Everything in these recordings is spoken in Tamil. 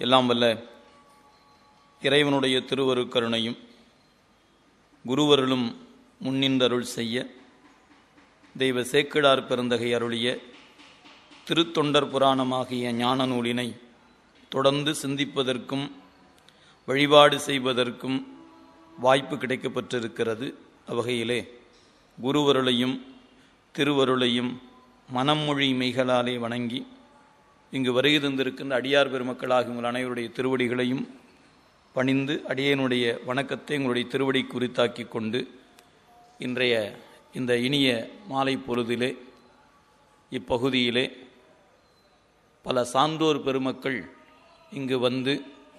எல்லாம் வல்ல இறைவனுடைய திருவருக்கருணையும் குருவருளும் முன்னின்றருள் செய்ய தெய்வ சேக்கிடார் பெருந்தகை அருளிய திருத்தொண்டர் புராணமாகிய ஞான நூலினை தொடர்ந்து சிந்திப்பதற்கும் வழிபாடு செய்வதற்கும் வாய்ப்பு கிடைக்கப்பட்டிருக்கிறது அவ்வகையிலே குருவருளையும் திருவருளையும் மனமொழி மெய்களாலே வணங்கி இங்கு வருகை தந்திருக்கின்ற அடியார் பெருமக்களாகிய உங்கள் அனைவருடைய திருவடிகளையும் பணிந்து அடியனுடைய வணக்கத்தை உங்களுடைய திருவடி குறித்தாக்கி கொண்டு இன்றைய இந்த இனிய மாலை பொழுதிலே இப்பகுதியிலே பல சான்றோர் பெருமக்கள் இங்கு வந்து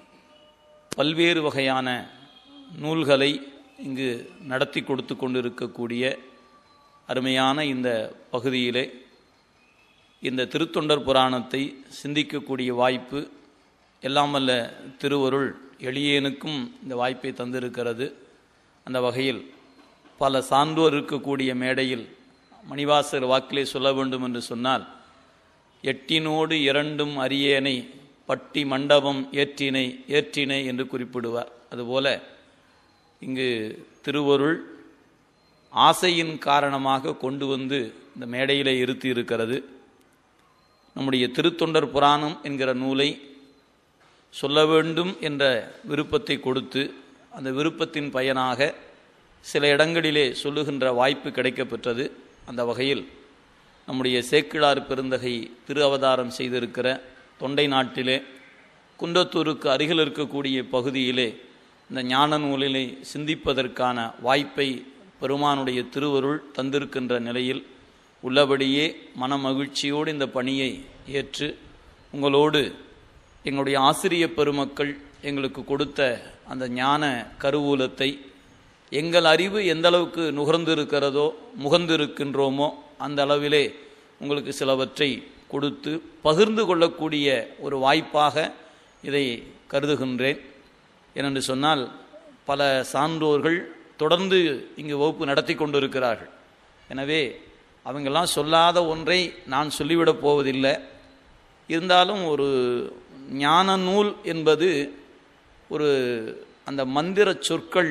பல்வேறு வகையான நூல்களை இங்கு நடத்தி கொடுத்து கொண்டிருக்கக்கூடிய அருமையான இந்த பகுதியிலே இந்த திருத்தொண்டர் புராணத்தை சிந்திக்கக்கூடிய வாய்ப்பு எல்லாம் வல்ல திருவருள் எளியேனுக்கும் இந்த வாய்ப்பை தந்திருக்கிறது அந்த வகையில் பல சான்றோர் இருக்கக்கூடிய மேடையில் மணிவாசர் வாக்கிலே சொல்ல வேண்டும் என்று சொன்னால் எட்டினோடு இரண்டும் அரியேனை பட்டி மண்டபம் ஏற்றினை ஏற்றினை என்று குறிப்பிடுவார் அதுபோல இங்கு திருவருள் ஆசையின் காரணமாக கொண்டு வந்து இந்த மேடையிலே இருத்தி இருக்கிறது நம்முடைய திருத்தொண்டர் புராணம் என்கிற நூலை சொல்ல வேண்டும் என்ற விருப்பத்தை கொடுத்து அந்த விருப்பத்தின் பயனாக சில இடங்களிலே சொல்லுகின்ற வாய்ப்பு கிடைக்கப்பெற்றது அந்த வகையில் நம்முடைய சேக்கிழார் பெருந்தகை திரு அவதாரம் செய்திருக்கிற தொண்டை நாட்டிலே குன்றத்தூருக்கு அருகில் இருக்கக்கூடிய பகுதியிலே இந்த ஞான நூலிலே சிந்திப்பதற்கான வாய்ப்பை பெருமானுடைய திருவருள் தந்திருக்கின்ற நிலையில் உள்ளபடியே மனமகிழ்ச்சியோடு இந்த பணியை ஏற்று உங்களோடு எங்களுடைய ஆசிரிய பெருமக்கள் எங்களுக்கு கொடுத்த அந்த ஞான கருவூலத்தை எங்கள் அறிவு எந்த அளவுக்கு நுகர்ந்து இருக்கிறதோ முகந்திருக்கின்றோமோ அந்த அளவிலே உங்களுக்கு சிலவற்றை கொடுத்து பகிர்ந்து கொள்ளக்கூடிய ஒரு வாய்ப்பாக இதை கருதுகின்றேன் ஏனென்று சொன்னால் பல சான்றோர்கள் தொடர்ந்து இங்கு வகுப்பு நடத்தி கொண்டிருக்கிறார்கள் எனவே அவங்கெல்லாம் சொல்லாத ஒன்றை நான் சொல்லிவிடப் போவதில்லை இருந்தாலும் ஒரு ஞான நூல் என்பது ஒரு அந்த மந்திர சொற்கள்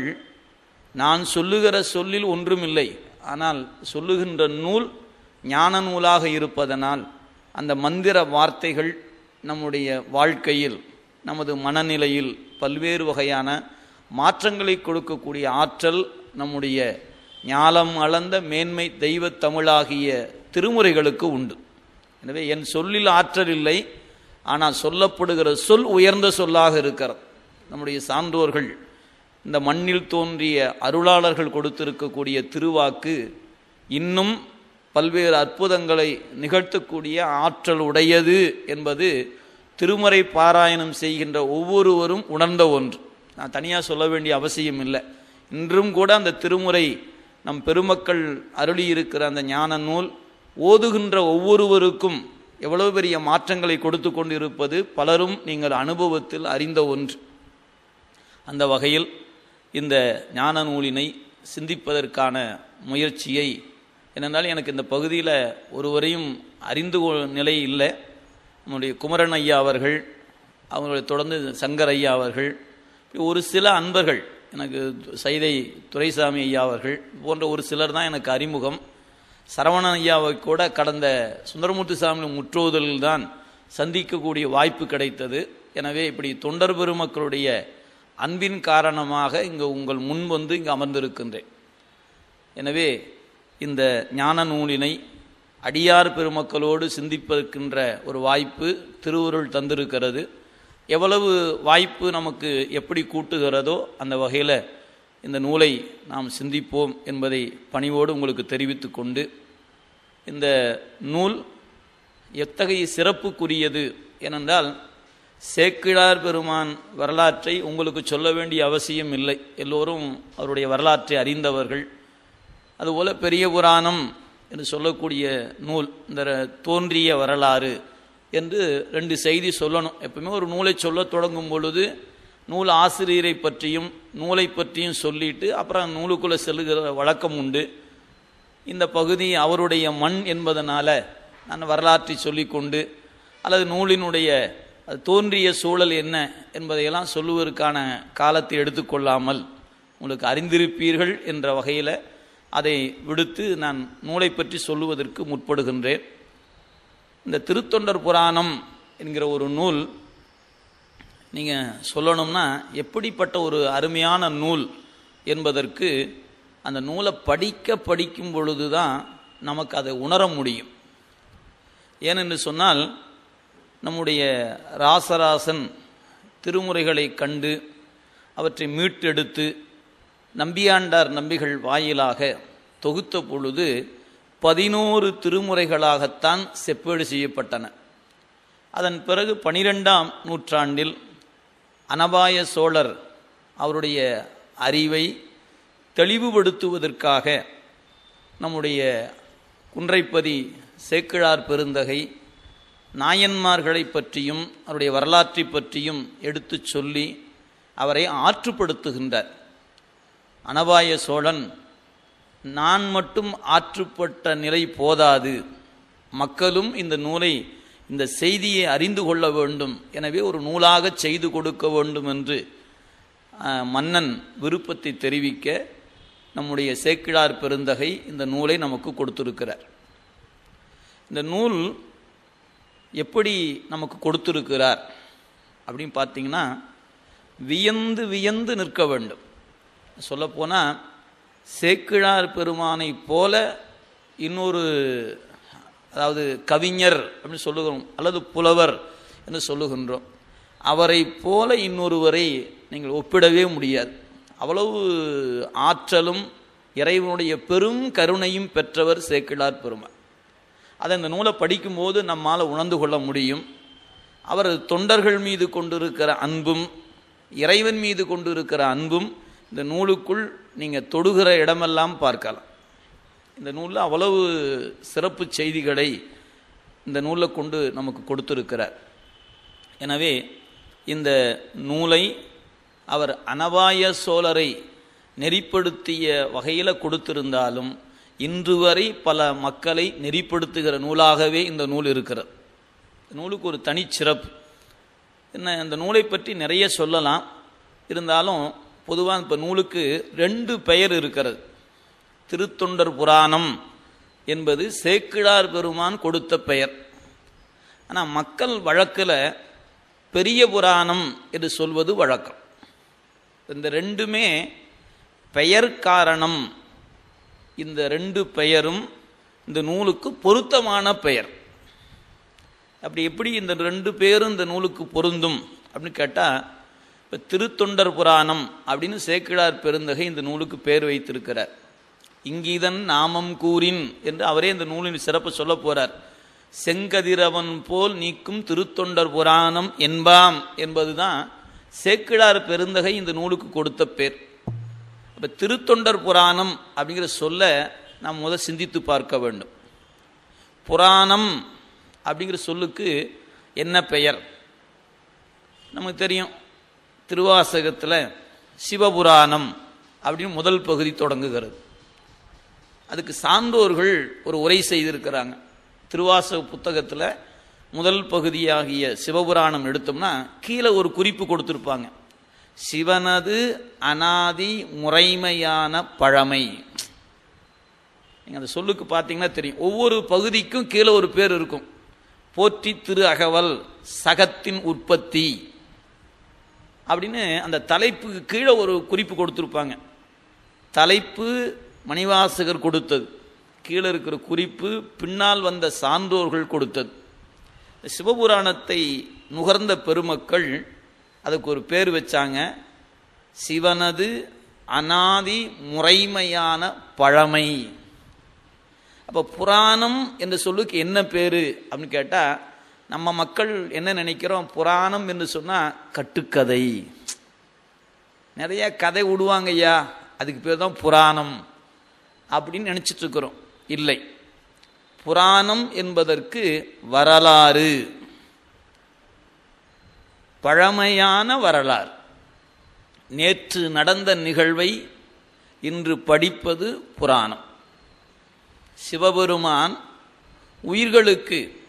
நான் சொல்லுகிற சொல்லில் ஒன்றுமில்லை ஆனால் சொல்லுகின்ற நூல் ஞான நூலாக இருப்பதனால் அந்த மந்திர வார்த்தைகள் நம்முடைய வாழ்க்கையில் நமது மனநிலையில் பல்வேறு வகையான மாற்றங்களை கொடுக்கக்கூடிய ஆற்றல் நம்முடைய ஞாலம் அளந்த மேன்மை தெய்வ தமிழாகிய திருமுறைகளுக்கு உண்டு எனவே என் சொல்லில் ஆற்றல் இல்லை ஆனால் சொல்லப்படுகிற சொல் உயர்ந்த சொல்லாக இருக்கிறது நம்முடைய சான்றோர்கள் இந்த மண்ணில் தோன்றிய அருளாளர்கள் கொடுத்திருக்கக்கூடிய திருவாக்கு இன்னும் பல்வேறு அற்புதங்களை நிகழ்த்தக்கூடிய ஆற்றல் உடையது என்பது திருமறை பாராயணம் செய்கின்ற ஒவ்வொருவரும் உணர்ந்த ஒன்று நான் தனியாக சொல்ல வேண்டிய அவசியம் இல்லை இன்றும் கூட அந்த திருமுறை நம் பெருமக்கள் அருளியிருக்கிற அந்த ஞான நூல் ஓதுகின்ற ஒவ்வொருவருக்கும் எவ்வளவு பெரிய மாற்றங்களை கொடுத்து கொண்டிருப்பது பலரும் நீங்கள் அனுபவத்தில் அறிந்த ஒன்று அந்த வகையில் இந்த ஞான நூலினை சிந்திப்பதற்கான முயற்சியை என்னென்றால் எனக்கு இந்த பகுதியில் ஒருவரையும் அறிந்து நிலை இல்லை நம்முடைய குமரன் ஐயா அவர்கள் அவங்களை தொடர்ந்து சங்கர் ஐயா அவர்கள் ஒரு சில அன்பர்கள் எனக்கு சைதை துரைசாமி ஐயா அவர்கள் போன்ற ஒரு சிலர் தான் எனக்கு அறிமுகம் சரவணன் ஐயாவை கூட கடந்த சுந்தரமூர்த்தி சாமி முற்றோதலில் தான் சந்திக்கக்கூடிய வாய்ப்பு கிடைத்தது எனவே இப்படி தொண்டர் பெருமக்களுடைய அன்பின் காரணமாக இங்கு உங்கள் முன் வந்து இங்கு அமர்ந்திருக்கின்றேன் எனவே இந்த ஞான நூலினை அடியார் பெருமக்களோடு சிந்திப்பதற்கின்ற ஒரு வாய்ப்பு திருவுருள் தந்திருக்கிறது எவ்வளவு வாய்ப்பு நமக்கு எப்படி கூட்டுகிறதோ அந்த வகையில் இந்த நூலை நாம் சிந்திப்போம் என்பதை பணிவோடு உங்களுக்கு தெரிவித்து கொண்டு இந்த நூல் எத்தகைய சிறப்புக்குரியது ஏனென்றால் சேக்கிழார் பெருமான் வரலாற்றை உங்களுக்கு சொல்ல வேண்டிய அவசியம் இல்லை எல்லோரும் அவருடைய வரலாற்றை அறிந்தவர்கள் அதுபோல பெரிய புராணம் என்று சொல்லக்கூடிய நூல் இந்த தோன்றிய வரலாறு என்று ரெண்டு செய்தி சொல்லணும் எப்பவுமே ஒரு நூலை சொல்ல தொடங்கும் பொழுது நூல் ஆசிரியரை பற்றியும் நூலை பற்றியும் சொல்லிட்டு அப்புறம் நூலுக்குள்ளே செல்லுகிற வழக்கம் உண்டு இந்த பகுதி அவருடைய மண் என்பதனால நான் வரலாற்றை சொல்லிக்கொண்டு அல்லது நூலினுடைய அது தோன்றிய சூழல் என்ன என்பதையெல்லாம் சொல்லுவதற்கான காலத்தை எடுத்துக்கொள்ளாமல் உங்களுக்கு அறிந்திருப்பீர்கள் என்ற வகையில் அதை விடுத்து நான் நூலை பற்றி சொல்லுவதற்கு முற்படுகின்றேன் இந்த திருத்தொண்டர் புராணம் என்கிற ஒரு நூல் நீங்கள் சொல்லணும்னா எப்படிப்பட்ட ஒரு அருமையான நூல் என்பதற்கு அந்த நூலை படிக்க படிக்கும் பொழுது தான் நமக்கு அதை உணர முடியும் ஏனென்று சொன்னால் நம்முடைய ராசராசன் திருமுறைகளை கண்டு அவற்றை மீட்டெடுத்து நம்பியாண்டார் நம்பிகள் வாயிலாக தொகுத்த பொழுது பதினோரு திருமுறைகளாகத்தான் செப்பேடு செய்யப்பட்டன அதன் பிறகு பனிரெண்டாம் நூற்றாண்டில் அனபாய சோழர் அவருடைய அறிவை தெளிவுபடுத்துவதற்காக நம்முடைய குன்றைப்பதி சேக்கிழார் பெருந்தகை நாயன்மார்களை பற்றியும் அவருடைய வரலாற்றை பற்றியும் எடுத்துச் சொல்லி அவரை ஆற்றுப்படுத்துகின்றார் அனபாய சோழன் நான் மட்டும் ஆற்றுப்பட்ட நிலை போதாது மக்களும் இந்த நூலை இந்த செய்தியை அறிந்து கொள்ள வேண்டும் எனவே ஒரு நூலாக செய்து கொடுக்க வேண்டும் என்று மன்னன் விருப்பத்தை தெரிவிக்க நம்முடைய சேக்கிழார் பெருந்தகை இந்த நூலை நமக்கு கொடுத்திருக்கிறார் இந்த நூல் எப்படி நமக்கு கொடுத்திருக்கிறார் அப்படின்னு பார்த்தீங்கன்னா வியந்து வியந்து நிற்க வேண்டும் சொல்லப்போனால் சேக்கிழார் பெருமானை போல இன்னொரு அதாவது கவிஞர் அப்படின்னு சொல்லுகிறோம் அல்லது புலவர் என்று சொல்லுகின்றோம் அவரை போல இன்னொருவரை நீங்கள் ஒப்பிடவே முடியாது அவ்வளவு ஆற்றலும் இறைவனுடைய பெரும் கருணையும் பெற்றவர் சேக்கிழார் பெருமாள் அதை இந்த நூலை படிக்கும்போது நம்மால் உணர்ந்து கொள்ள முடியும் அவர் தொண்டர்கள் மீது கொண்டிருக்கிற அன்பும் இறைவன் மீது கொண்டிருக்கிற அன்பும் இந்த நூலுக்குள் நீங்கள் தொடுகிற இடமெல்லாம் பார்க்கலாம் இந்த நூலில் அவ்வளவு சிறப்பு செய்திகளை இந்த நூலை கொண்டு நமக்கு கொடுத்திருக்கிறார் எனவே இந்த நூலை அவர் அனவாய சோழரை நெறிப்படுத்திய வகையில் கொடுத்திருந்தாலும் இன்று வரை பல மக்களை நெறிப்படுத்துகிற நூலாகவே இந்த நூல் இருக்கிறது நூலுக்கு ஒரு தனிச்சிறப்பு என்ன இந்த நூலை பற்றி நிறைய சொல்லலாம் இருந்தாலும் பொதுவாக இப்போ நூலுக்கு ரெண்டு பெயர் இருக்கிறது திருத்தொண்டர் புராணம் என்பது சேக்கிழார் பெருமான் கொடுத்த பெயர் ஆனால் மக்கள் வழக்கில் பெரிய புராணம் என்று சொல்வது வழக்கம் இந்த ரெண்டுமே பெயர் காரணம் இந்த ரெண்டு பெயரும் இந்த நூலுக்கு பொருத்தமான பெயர் அப்படி எப்படி இந்த ரெண்டு பேரும் இந்த நூலுக்கு பொருந்தும் அப்படின்னு கேட்டால் இப்போ திருத்தொண்டர் புராணம் அப்படின்னு சேக்கிழார் பெருந்தகை இந்த நூலுக்கு பேர் வைத்திருக்கிறார் இங்கீதன் நாமம் கூறின் என்று அவரே இந்த நூலின் சிறப்பு சொல்ல போறார் செங்கதிரவன் போல் நீக்கும் திருத்தொண்டர் புராணம் என்பாம் என்பதுதான் சேக்கிழார் பெருந்தகை இந்த நூலுக்கு கொடுத்த பேர் இப்போ திருத்தொண்டர் புராணம் அப்படிங்கிற சொல்ல நாம் முதல் சிந்தித்து பார்க்க வேண்டும் புராணம் அப்படிங்கிற சொல்லுக்கு என்ன பெயர் நமக்கு தெரியும் திருவாசகத்தில் சிவபுராணம் அப்படின்னு முதல் பகுதி தொடங்குகிறது அதுக்கு சான்றோர்கள் ஒரு உரை செய்திருக்கிறாங்க திருவாசக புத்தகத்தில் முதல் பகுதியாகிய சிவபுராணம் எடுத்தோம்னா கீழே ஒரு குறிப்பு கொடுத்துருப்பாங்க சிவனது அனாதி முறைமையான பழமை நீங்கள் அந்த சொல்லுக்கு பார்த்தீங்கன்னா தெரியும் ஒவ்வொரு பகுதிக்கும் கீழே ஒரு பேர் இருக்கும் போற்றி திரு அகவல் சகத்தின் உற்பத்தி அப்படின்னு அந்த தலைப்புக்கு கீழே ஒரு குறிப்பு கொடுத்துருப்பாங்க தலைப்பு மணிவாசகர் கொடுத்தது கீழே இருக்கிற குறிப்பு பின்னால் வந்த சான்றோர்கள் கொடுத்தது சிவபுராணத்தை நுகர்ந்த பெருமக்கள் அதுக்கு ஒரு பேர் வச்சாங்க சிவனது அனாதி முறைமையான பழமை அப்போ புராணம் என்ற சொல்லுக்கு என்ன பேர் அப்படின்னு கேட்டால் நம்ம மக்கள் என்ன நினைக்கிறோம் புராணம் என்று சொன்னால் கட்டுக்கதை நிறைய கதை விடுவாங்க ஐயா அதுக்கு பேர் தான் புராணம் அப்படின்னு நினச்சிட்டு இருக்கிறோம் இல்லை புராணம் என்பதற்கு வரலாறு பழமையான வரலாறு நேற்று நடந்த நிகழ்வை இன்று படிப்பது புராணம் சிவபெருமான் உயிர்களுக்கு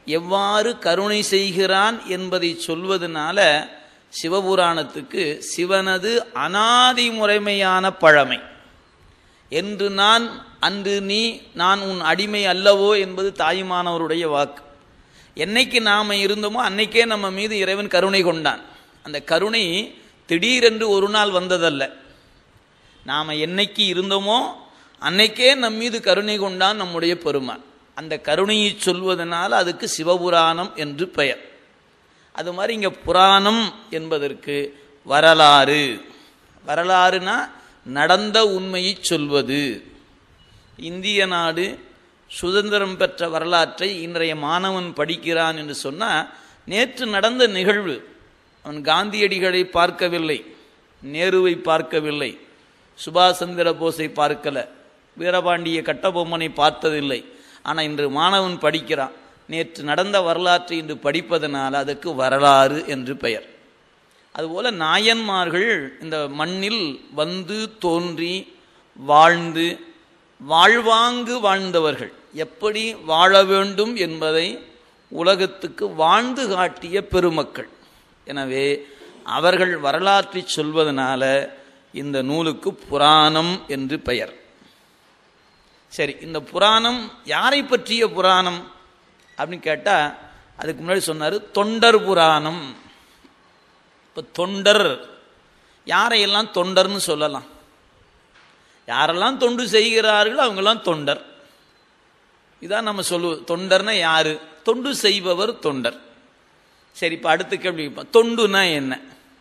எவ்வாறு கருணை செய்கிறான் என்பதை சொல்வதனால சிவபுராணத்துக்கு சிவனது அனாதி முறைமையான பழமை என்று நான் அன்று நீ நான் உன் அடிமை அல்லவோ என்பது தாயுமானவருடைய வாக்கு என்னைக்கு நாம் இருந்தோமோ அன்னைக்கே நம்ம மீது இறைவன் கருணை கொண்டான் அந்த கருணை திடீரென்று ஒரு நாள் வந்ததல்ல நாம் என்னைக்கு இருந்தோமோ அன்னைக்கே நம் மீது கருணை கொண்டான் நம்முடைய பெருமான் அந்த கருணையை சொல்வதனால் அதுக்கு சிவபுராணம் என்று பெயர் அது மாதிரி இங்கே புராணம் என்பதற்கு வரலாறு வரலாறுனா நடந்த உண்மையை சொல்வது இந்திய நாடு சுதந்திரம் பெற்ற வரலாற்றை இன்றைய மாணவன் படிக்கிறான் என்று சொன்னால் நேற்று நடந்த நிகழ்வு அவன் காந்தியடிகளை பார்க்கவில்லை நேருவை பார்க்கவில்லை சுபாஷ் சந்திர போஸை பார்க்கல வீரபாண்டிய கட்டபொம்மனை பார்த்ததில்லை ஆனால் இன்று மாணவன் படிக்கிறான் நேற்று நடந்த வரலாற்றை இன்று படிப்பதனால் அதற்கு வரலாறு என்று பெயர் அதுபோல நாயன்மார்கள் இந்த மண்ணில் வந்து தோன்றி வாழ்ந்து வாழ்வாங்கு வாழ்ந்தவர்கள் எப்படி வாழ வேண்டும் என்பதை உலகத்துக்கு வாழ்ந்து காட்டிய பெருமக்கள் எனவே அவர்கள் வரலாற்றை சொல்வதனால இந்த நூலுக்கு புராணம் என்று பெயர் சரி இந்த புராணம் யாரை பற்றிய புராணம் அப்படின்னு கேட்டால் அதுக்கு முன்னாடி சொன்னார் தொண்டர் புராணம் இப்போ தொண்டர் யாரையெல்லாம் தொண்டர்னு சொல்லலாம் யாரெல்லாம் தொண்டு செய்கிறார்களோ அவங்கெல்லாம் தொண்டர் இதான் நம்ம சொல்லுவோம் தொண்டர்னா யாரு தொண்டு செய்பவர் தொண்டர் சரி இப்போ அடுத்த கேள்வி கேட்போம். தொண்டுனா என்ன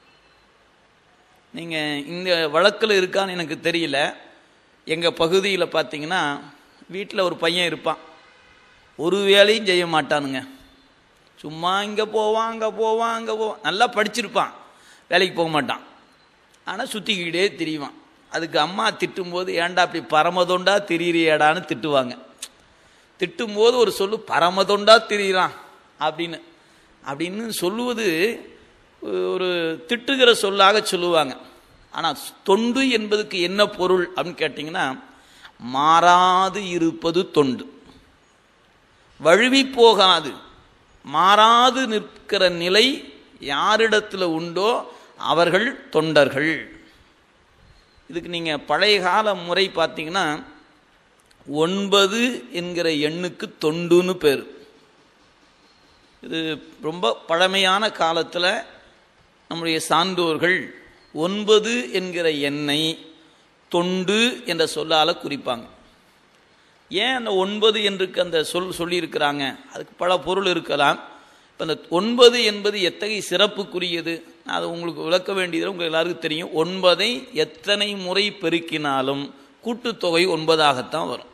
நீங்கள் இந்த வழக்கில் இருக்கான்னு எனக்கு தெரியல எங்கள் பகுதியில் பார்த்தீங்கன்னா வீட்டில் ஒரு பையன் இருப்பான் ஒரு வேலையும் செய்ய மாட்டானுங்க சும்மா இங்கே போவான் அங்கே போவான் அங்கே போவான் நல்லா படிச்சிருப்பான் வேலைக்கு போக மாட்டான் ஆனால் சுற்றிக்கிட்டே திரிவான் அதுக்கு அம்மா திட்டும்போது ஏன்டா அப்படி பரமதொண்டா திரியிறியடான்னு திட்டுவாங்க திட்டும்போது ஒரு சொல்லு பரமதொண்டா திரியிறான் அப்படின்னு அப்படின்னு சொல்லுவது ஒரு திட்டுகிற சொல்லாக சொல்லுவாங்க ஆனால் தொண்டு என்பதுக்கு என்ன பொருள் அப்படின்னு கேட்டிங்கன்னா மாறாது இருப்பது தொண்டு வழுவி போகாது மாறாது நிற்கிற நிலை யாரிடத்தில் உண்டோ அவர்கள் தொண்டர்கள் இதுக்கு நீங்கள் பழைய கால முறை பார்த்தீங்கன்னா ஒன்பது என்கிற எண்ணுக்கு தொண்டுன்னு பேர் இது ரொம்ப பழமையான காலத்தில் நம்முடைய சான்றோர்கள் ஒன்பது என்கிற எண்ணை தொண்டு என்ற சொல்லால் குறிப்பாங்க ஏன் அந்த ஒன்பது என்றுக்கு அந்த சொல் சொல்லியிருக்கிறாங்க அதுக்கு பல பொருள் இருக்கலாம் இப்போ அந்த ஒன்பது என்பது எத்தகைய சிறப்புக்குரியது நான் அதை உங்களுக்கு விளக்க வேண்டியது உங்களுக்கு எல்லாருக்கும் தெரியும் ஒன்பதை எத்தனை முறை பெருக்கினாலும் கூட்டுத்தொகை ஒன்பதாகத்தான் வரும்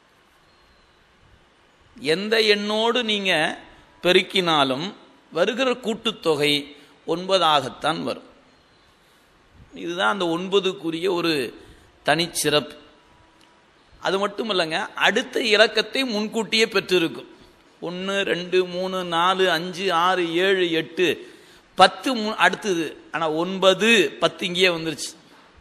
எந்த எண்ணோடு நீங்கள் பெருக்கினாலும் வருகிற கூட்டுத்தொகை ஒன்பதாகத்தான் வரும் இதுதான் அந்த ஒன்பதுக்குரிய ஒரு தனிச்சிறப்பு அது மட்டும் இல்லைங்க அடுத்த இலக்கத்தை முன்கூட்டியே பெற்றிருக்கும் ஒன்று ரெண்டு மூணு நாலு அஞ்சு ஆறு ஏழு எட்டு பத்து மு அடுத்தது ஆனால் ஒன்பது பத்து இங்கேயே வந்துருச்சு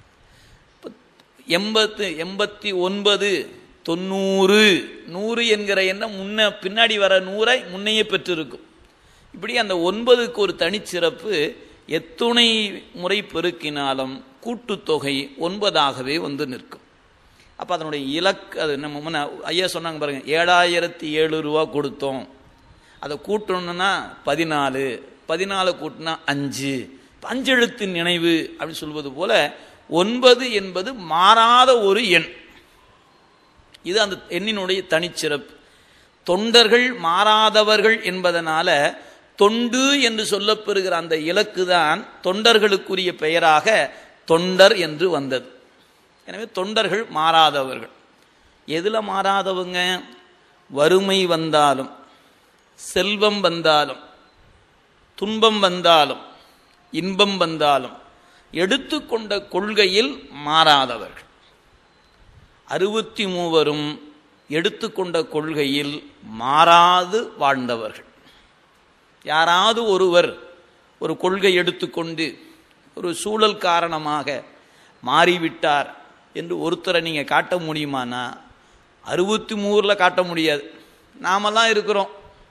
எண்பத்து எண்பத்தி ஒன்பது தொண்ணூறு நூறு என்கிற எண்ணம் முன்ன பின்னாடி வர நூறை முன்னையே பெற்றிருக்கும் இப்படி அந்த ஒன்பதுக்கு ஒரு தனிச்சிறப்பு எத்துணை முறை பெருக்கினாலும் கூட்டுத்தொகை ஒன்பதாகவே வந்து நிற்கும் அப்போ அதனுடைய இலக்கு அது நம்ம முன்ன ஐயா சொன்னாங்க பாருங்க ஏழாயிரத்தி ஏழு ரூபா கொடுத்தோம் அதை கூட்டணும்னா பதினாலு பதினாலு கூட்டினா அஞ்சு அஞ்செழுத்து நினைவு அப்படின்னு சொல்வது போல ஒன்பது என்பது மாறாத ஒரு எண் இது அந்த எண்ணினுடைய தனிச்சிறப்பு தொண்டர்கள் மாறாதவர்கள் என்பதனால தொண்டு என்று சொல்லப்பெறுகிற அந்த இலக்கு தான் தொண்டர்களுக்குரிய பெயராக தொண்டர் என்று வந்தது எனவே தொண்டர்கள் மாறாதவர்கள் எதில் மாறாதவங்க வறுமை வந்தாலும் செல்வம் வந்தாலும் துன்பம் வந்தாலும் இன்பம் வந்தாலும் எடுத்துக்கொண்ட கொள்கையில் மாறாதவர்கள் அறுபத்தி மூவரும் எடுத்துக்கொண்ட கொள்கையில் மாறாது வாழ்ந்தவர்கள் யாராவது ஒருவர் ஒரு கொள்கை எடுத்துக்கொண்டு ஒரு சூழல் காரணமாக மாறிவிட்டார் என்று ஒருத்தரை நீங்கள் காட்ட முடியுமானா அறுபத்தி மூறில் காட்ட முடியாது நாமெல்லாம் இருக்கிறோம்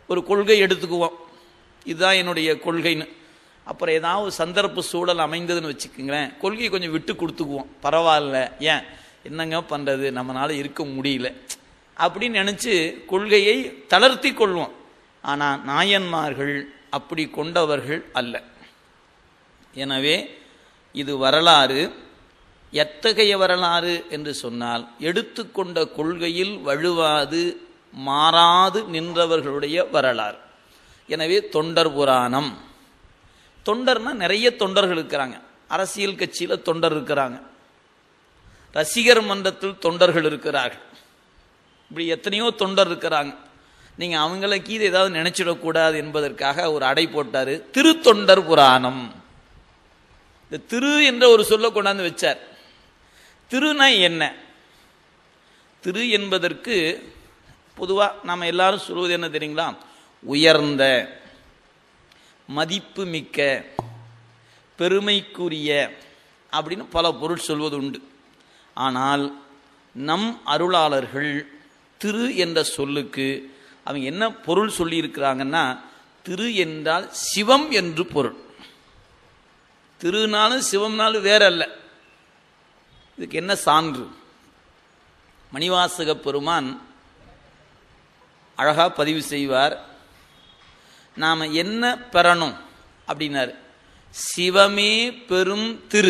ஒரு கொள்கை எடுத்துக்குவோம் இதுதான் என்னுடைய கொள்கைன்னு அப்புறம் ஏதாவது சந்தர்ப்ப சூழல் அமைந்ததுன்னு வச்சுக்கோங்களேன் கொள்கையை கொஞ்சம் விட்டு கொடுத்துக்குவோம் பரவாயில்ல ஏன் என்னங்க பண்ணுறது நம்மளால இருக்க முடியல அப்படின்னு நினச்சி கொள்கையை தளர்த்தி கொள்வோம் ஆனால் நாயன்மார்கள் அப்படி கொண்டவர்கள் அல்ல எனவே இது வரலாறு எத்தகைய வரலாறு என்று சொன்னால் எடுத்துக்கொண்ட கொள்கையில் வழுவாது மாறாது நின்றவர்களுடைய வரலாறு எனவே தொண்டர் புராணம் தொண்டர்னா நிறைய தொண்டர்கள் இருக்கிறாங்க அரசியல் கட்சியில் தொண்டர் இருக்கிறாங்க ரசிகர் மன்றத்தில் தொண்டர்கள் இருக்கிறார்கள் இப்படி எத்தனையோ தொண்டர் இருக்கிறாங்க நீங்கள் அவங்களுக்கு இது ஏதாவது நினைச்சிடக்கூடாது என்பதற்காக ஒரு அடை போட்டார் திருத்தொண்டர் புராணம் இந்த திரு என்ற ஒரு சொல்ல கொண்டாந்து வச்சார் திருனா என்ன திரு என்பதற்கு பொதுவாக நாம் எல்லாரும் சொல்வது என்ன தெரியுங்களா உயர்ந்த மதிப்பு மிக்க பெருமைக்குரிய அப்படின்னு பல பொருள் சொல்வது உண்டு ஆனால் நம் அருளாளர்கள் திரு என்ற சொல்லுக்கு அவங்க என்ன பொருள் சொல்லியிருக்கிறாங்கன்னா திரு என்றால் சிவம் என்று பொருள் திருநாளும் சிவம்னாலும் வேற அல்ல இதுக்கு என்ன சான்று மணிவாசக பெருமான் அழகா பதிவு செய்வார் நாம் என்ன பெறணும் அப்படின்னாரு சிவமே பெரும் திரு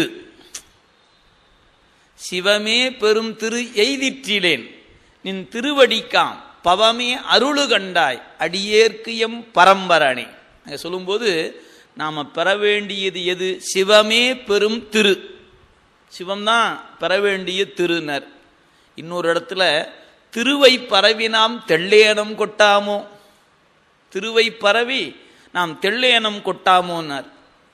சிவமே பெரும் திரு எய்திற்றிலேன் நின் திருவடிக்காம் பவமே அருளு கண்டாய் அடியேற்கு எம் பரம்பரணே அங்கே சொல்லும்போது நாம் பெற வேண்டியது எது சிவமே பெரும் திரு சிவம்தான் பெற வேண்டிய திருனர் இன்னொரு இடத்துல திருவை பரவி நாம் தெள்ளேனம் கொட்டாமோ திருவை பரவி நாம் தெள்ளேனம் கொட்டாமோன்னார்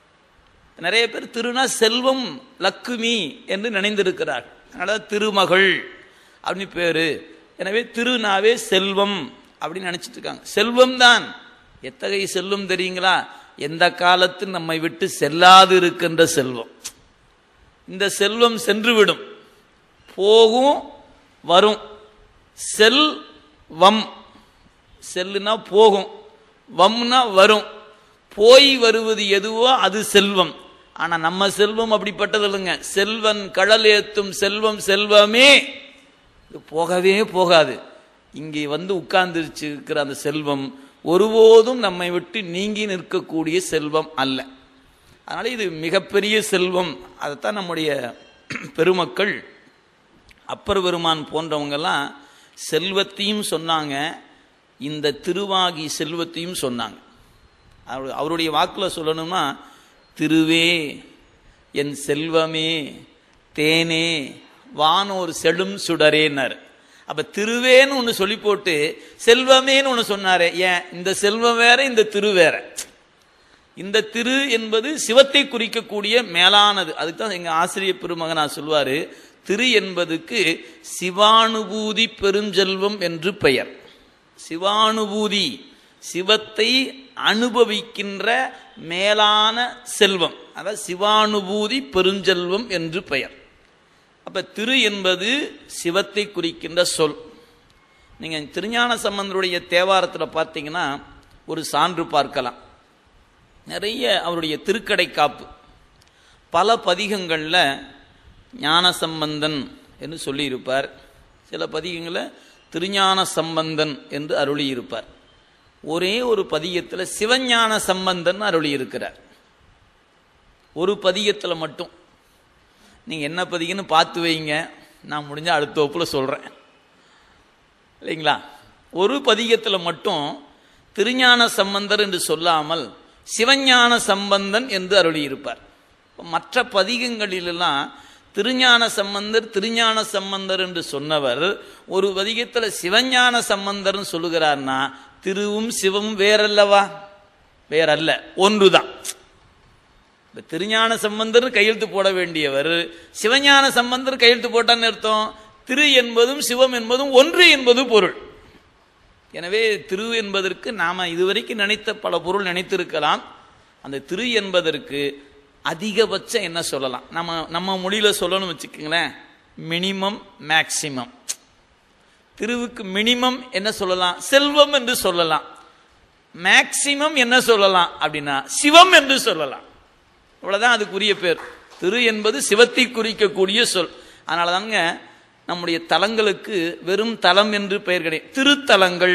நிறைய பேர் திருனா செல்வம் லக்குமி என்று நினைந்திருக்கிறார் அதனால திருமகள் அப்படின்னு பேரு எனவே திருநாவே செல்வம் அப்படின்னு நினைச்சிட்டு இருக்காங்க செல்வம் தான் எத்தகைய செல்வம் தெரியுங்களா எந்த காலத்து நம்மை விட்டு செல்லாது இருக்கின்ற செல்வம் இந்த செல்வம் சென்றுவிடும் போகும் வரும் செல் வம் செல்லுனா போகும் வம்னா வரும் போய் வருவது எதுவோ அது செல்வம் ஆனா நம்ம செல்வம் அப்படிப்பட்டது இல்லைங்க செல்வன் கடல் ஏத்தும் செல்வம் செல்வமே இது போகவே போகாது இங்கே வந்து உட்கார்ந்துருச்சு இருக்கிற அந்த செல்வம் ஒருபோதும் நம்மை விட்டு நீங்கி நிற்கக்கூடிய செல்வம் அல்ல அதனால இது மிகப்பெரிய செல்வம் அதைத்தான் நம்முடைய பெருமக்கள் அப்பர் பெருமான் போன்றவங்கெல்லாம் செல்வத்தையும் சொன்னாங்க இந்த திருவாகி செல்வத்தையும் சொன்னாங்க அவரு- அவருடைய வாக்கில் சொல்லணும்னா திருவே என் செல்வமே தேனே வானோர் செழும் சுடரேன்னார் அப்ப திருவேன்னு ஒன்று சொல்லி போட்டு செல்வமேன்னு ஒன்று சொன்னாரே ஏன் இந்த செல்வம் வேற இந்த திரு வேற இந்த திரு என்பது சிவத்தை குறிக்கக்கூடிய மேலானது அதுக்கு தான் எங்க ஆசிரியர் பெருமகனா சொல்வாரு திரு என்பதுக்கு சிவானுபூதி பெருஞ்செல்வம் என்று பெயர் சிவானுபூதி சிவத்தை அனுபவிக்கின்ற மேலான செல்வம் அதாவது சிவானுபூதி பெருஞ்செல்வம் என்று பெயர் அப்ப திரு என்பது சிவத்தை குறிக்கின்ற சொல் நீங்க திருஞான சம்பந்தருடைய தேவாரத்தில் பார்த்தீங்கன்னா ஒரு சான்று பார்க்கலாம் நிறைய அவருடைய திருக்கடை காப்பு பல பதிகங்களில் ஞான சம்பந்தன் என்று சொல்லியிருப்பார் சில பதிகங்களில் திருஞான சம்பந்தன் என்று அருளியிருப்பார் ஒரே ஒரு பதிகத்தில் சிவஞான சம்பந்தன் அருளியிருக்கிறார் ஒரு பதிகத்தில் மட்டும் நீங்கள் என்ன பதிகன்னு பார்த்து வைங்க நான் முடிஞ்ச அடுத்த வகுப்பில் சொல்கிறேன் இல்லைங்களா ஒரு பதிகத்தில் மட்டும் திருஞான சம்பந்தர் என்று சொல்லாமல் சிவஞான சம்பந்தன் என்று அருளியிருப்பார் இப்ப மற்ற பதிகங்களிலெல்லாம் திருஞான சம்பந்தர் திருஞான சம்பந்தர் என்று சொன்னவர் ஒரு பதிகத்தில் சிவஞான சம்பந்தர்னு சொல்லுகிறார்னா திருவும் சிவமும் வேறல்லவா வேறல்ல ஒன்றுதான் இப்ப திருஞான சம்பந்தர் கையெழுத்து போட வேண்டியவர் சிவஞான சம்பந்தர் கையெழுத்து போட்டான்னு அர்த்தம் திரு என்பதும் சிவம் என்பதும் ஒன்று என்பது பொருள் எனவே திரு என்பதற்கு நாம இதுவரைக்கும் நினைத்த பல பொருள் நினைத்திருக்கலாம் அந்த திரு என்பதற்கு அதிகபட்சம் என்ன சொல்லலாம் நம்ம நம்ம மொழியில சொல்லணும் வச்சுக்கோங்களேன் மினிமம் மேக்சிமம் திருவுக்கு மினிமம் என்ன சொல்லலாம் செல்வம் என்று சொல்லலாம் மேக்சிமம் என்ன சொல்லலாம் அப்படின்னா சிவம் என்று சொல்லலாம் இவ்வளவுதான் அதுக்குரிய பேர் திரு என்பது சிவத்தை குறிக்கக்கூடிய சொல் அதனால தாங்க நம்முடைய தலங்களுக்கு வெறும் தலம் என்று பெயர் கிடையாது திருத்தலங்கள்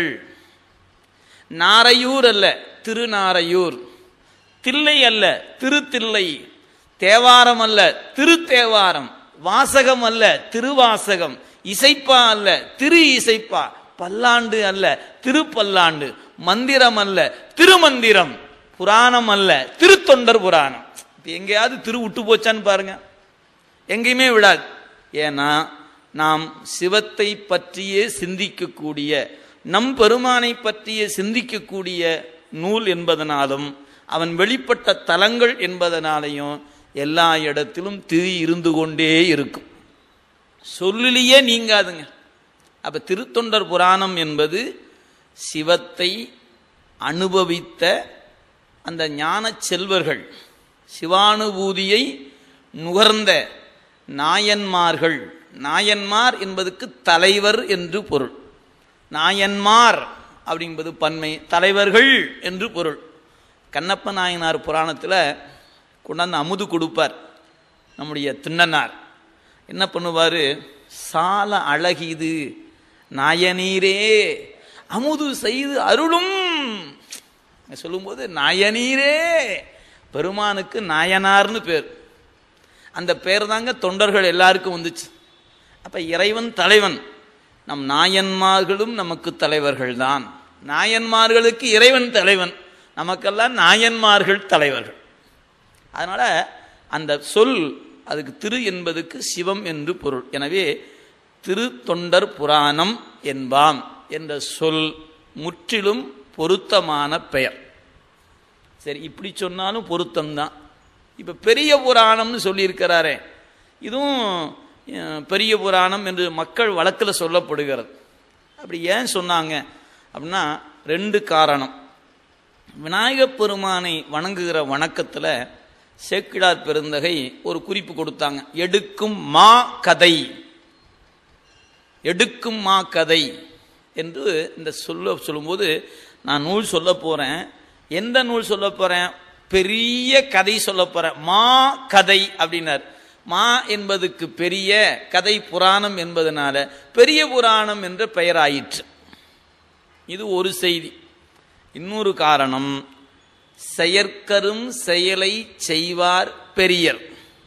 நாரையூர் அல்ல திருநாரையூர் தில்லை அல்ல திருத்தில்லை தேவாரம் அல்ல திருத்தேவாரம் வாசகம் அல்ல திருவாசகம் இசைப்பா அல்ல திரு இசைப்பா பல்லாண்டு அல்ல திருப்பல்லாண்டு மந்திரம் அல்ல திருமந்திரம் புராணம் அல்ல திருத்தொண்டர் புராணம் இப்ப எங்கேயாவது திரு விட்டு போச்சான்னு பாருங்க எங்கேயுமே விடாது ஏன்னா நாம் சிவத்தை பற்றியே சிந்திக்கக்கூடிய நம் பெருமானை பற்றிய சிந்திக்கக்கூடிய நூல் என்பதனாலும் அவன் வெளிப்பட்ட தலங்கள் என்பதனாலையும் எல்லா இடத்திலும் திரு இருந்து கொண்டே இருக்கும் சொல்லிலேயே நீங்காதுங்க அப்ப திருத்தொண்டர் புராணம் என்பது சிவத்தை அனுபவித்த அந்த ஞான செல்வர்கள் சிவானுபூதியை நுகர்ந்த நாயன்மார்கள் நாயன்மார் என்பதுக்கு தலைவர் என்று பொருள் நாயன்மார் அப்படிஎன்பது பன்மை தலைவர்கள் என்று பொருள் கண்ணப்ப நாயனார் புராணத்தில் கொண்டாந்து அமுது கொடுப்பார் நம்முடைய திண்ணனார் என்ன பண்ணுவார் சால அழகிது நாயனீரே அமுது செய்து அருளும் சொல்லும்போது நாயனீரே பெருமானுக்கு நாயனார்னு பேர் அந்த பேர் தாங்க தொண்டர்கள் எல்லாருக்கும் வந்துச்சு அப்ப இறைவன் தலைவன் நம் நாயன்மார்களும் நமக்கு தலைவர்கள் தான் நாயன்மார்களுக்கு இறைவன் தலைவன் நமக்கெல்லாம் நாயன்மார்கள் தலைவர்கள் அதனால அந்த சொல் அதுக்கு திரு என்பதுக்கு சிவம் என்று பொருள் எனவே திரு தொண்டர் புராணம் என்பாம் என்ற சொல் முற்றிலும் பொருத்தமான பெயர் சரி இப்படி சொன்னாலும் பொருத்தம்தான் இப்போ பெரிய புராணம்னு சொல்லியிருக்கிறாரே இதுவும் அஹ், பெரிய புராணம் என்று மக்கள் வழக்கில் சொல்லப்படுகிறது அப்படி ஏன் சொன்னாங்க அப்படின்னா ரெண்டு காரணம் விநாயகப் பெருமானை வணங்குகிற வணக்கத்தில் சேக்கிழார் பெருந்தகை ஒரு குறிப்பு கொடுத்தாங்க எடுக்கும் மா கதை எடுக்கும் மா கதை என்று இந்த சொல்ல சொல்லும்போது நான் நூல் சொல்ல போறேன் எந்த நூல் சொல்ல போறேன் பெரிய கதை சொல்ல போறேன் மா கதை அப்படின்னார் மா என்பதுக்கு பெரிய கதை புராணம் என்பதனால பெரிய புராணம் என்ற பெயராயிற்று இது ஒரு செய்தி இன்னொரு காரணம் செயற்கரும் செயலை செய்வார் பெரியர்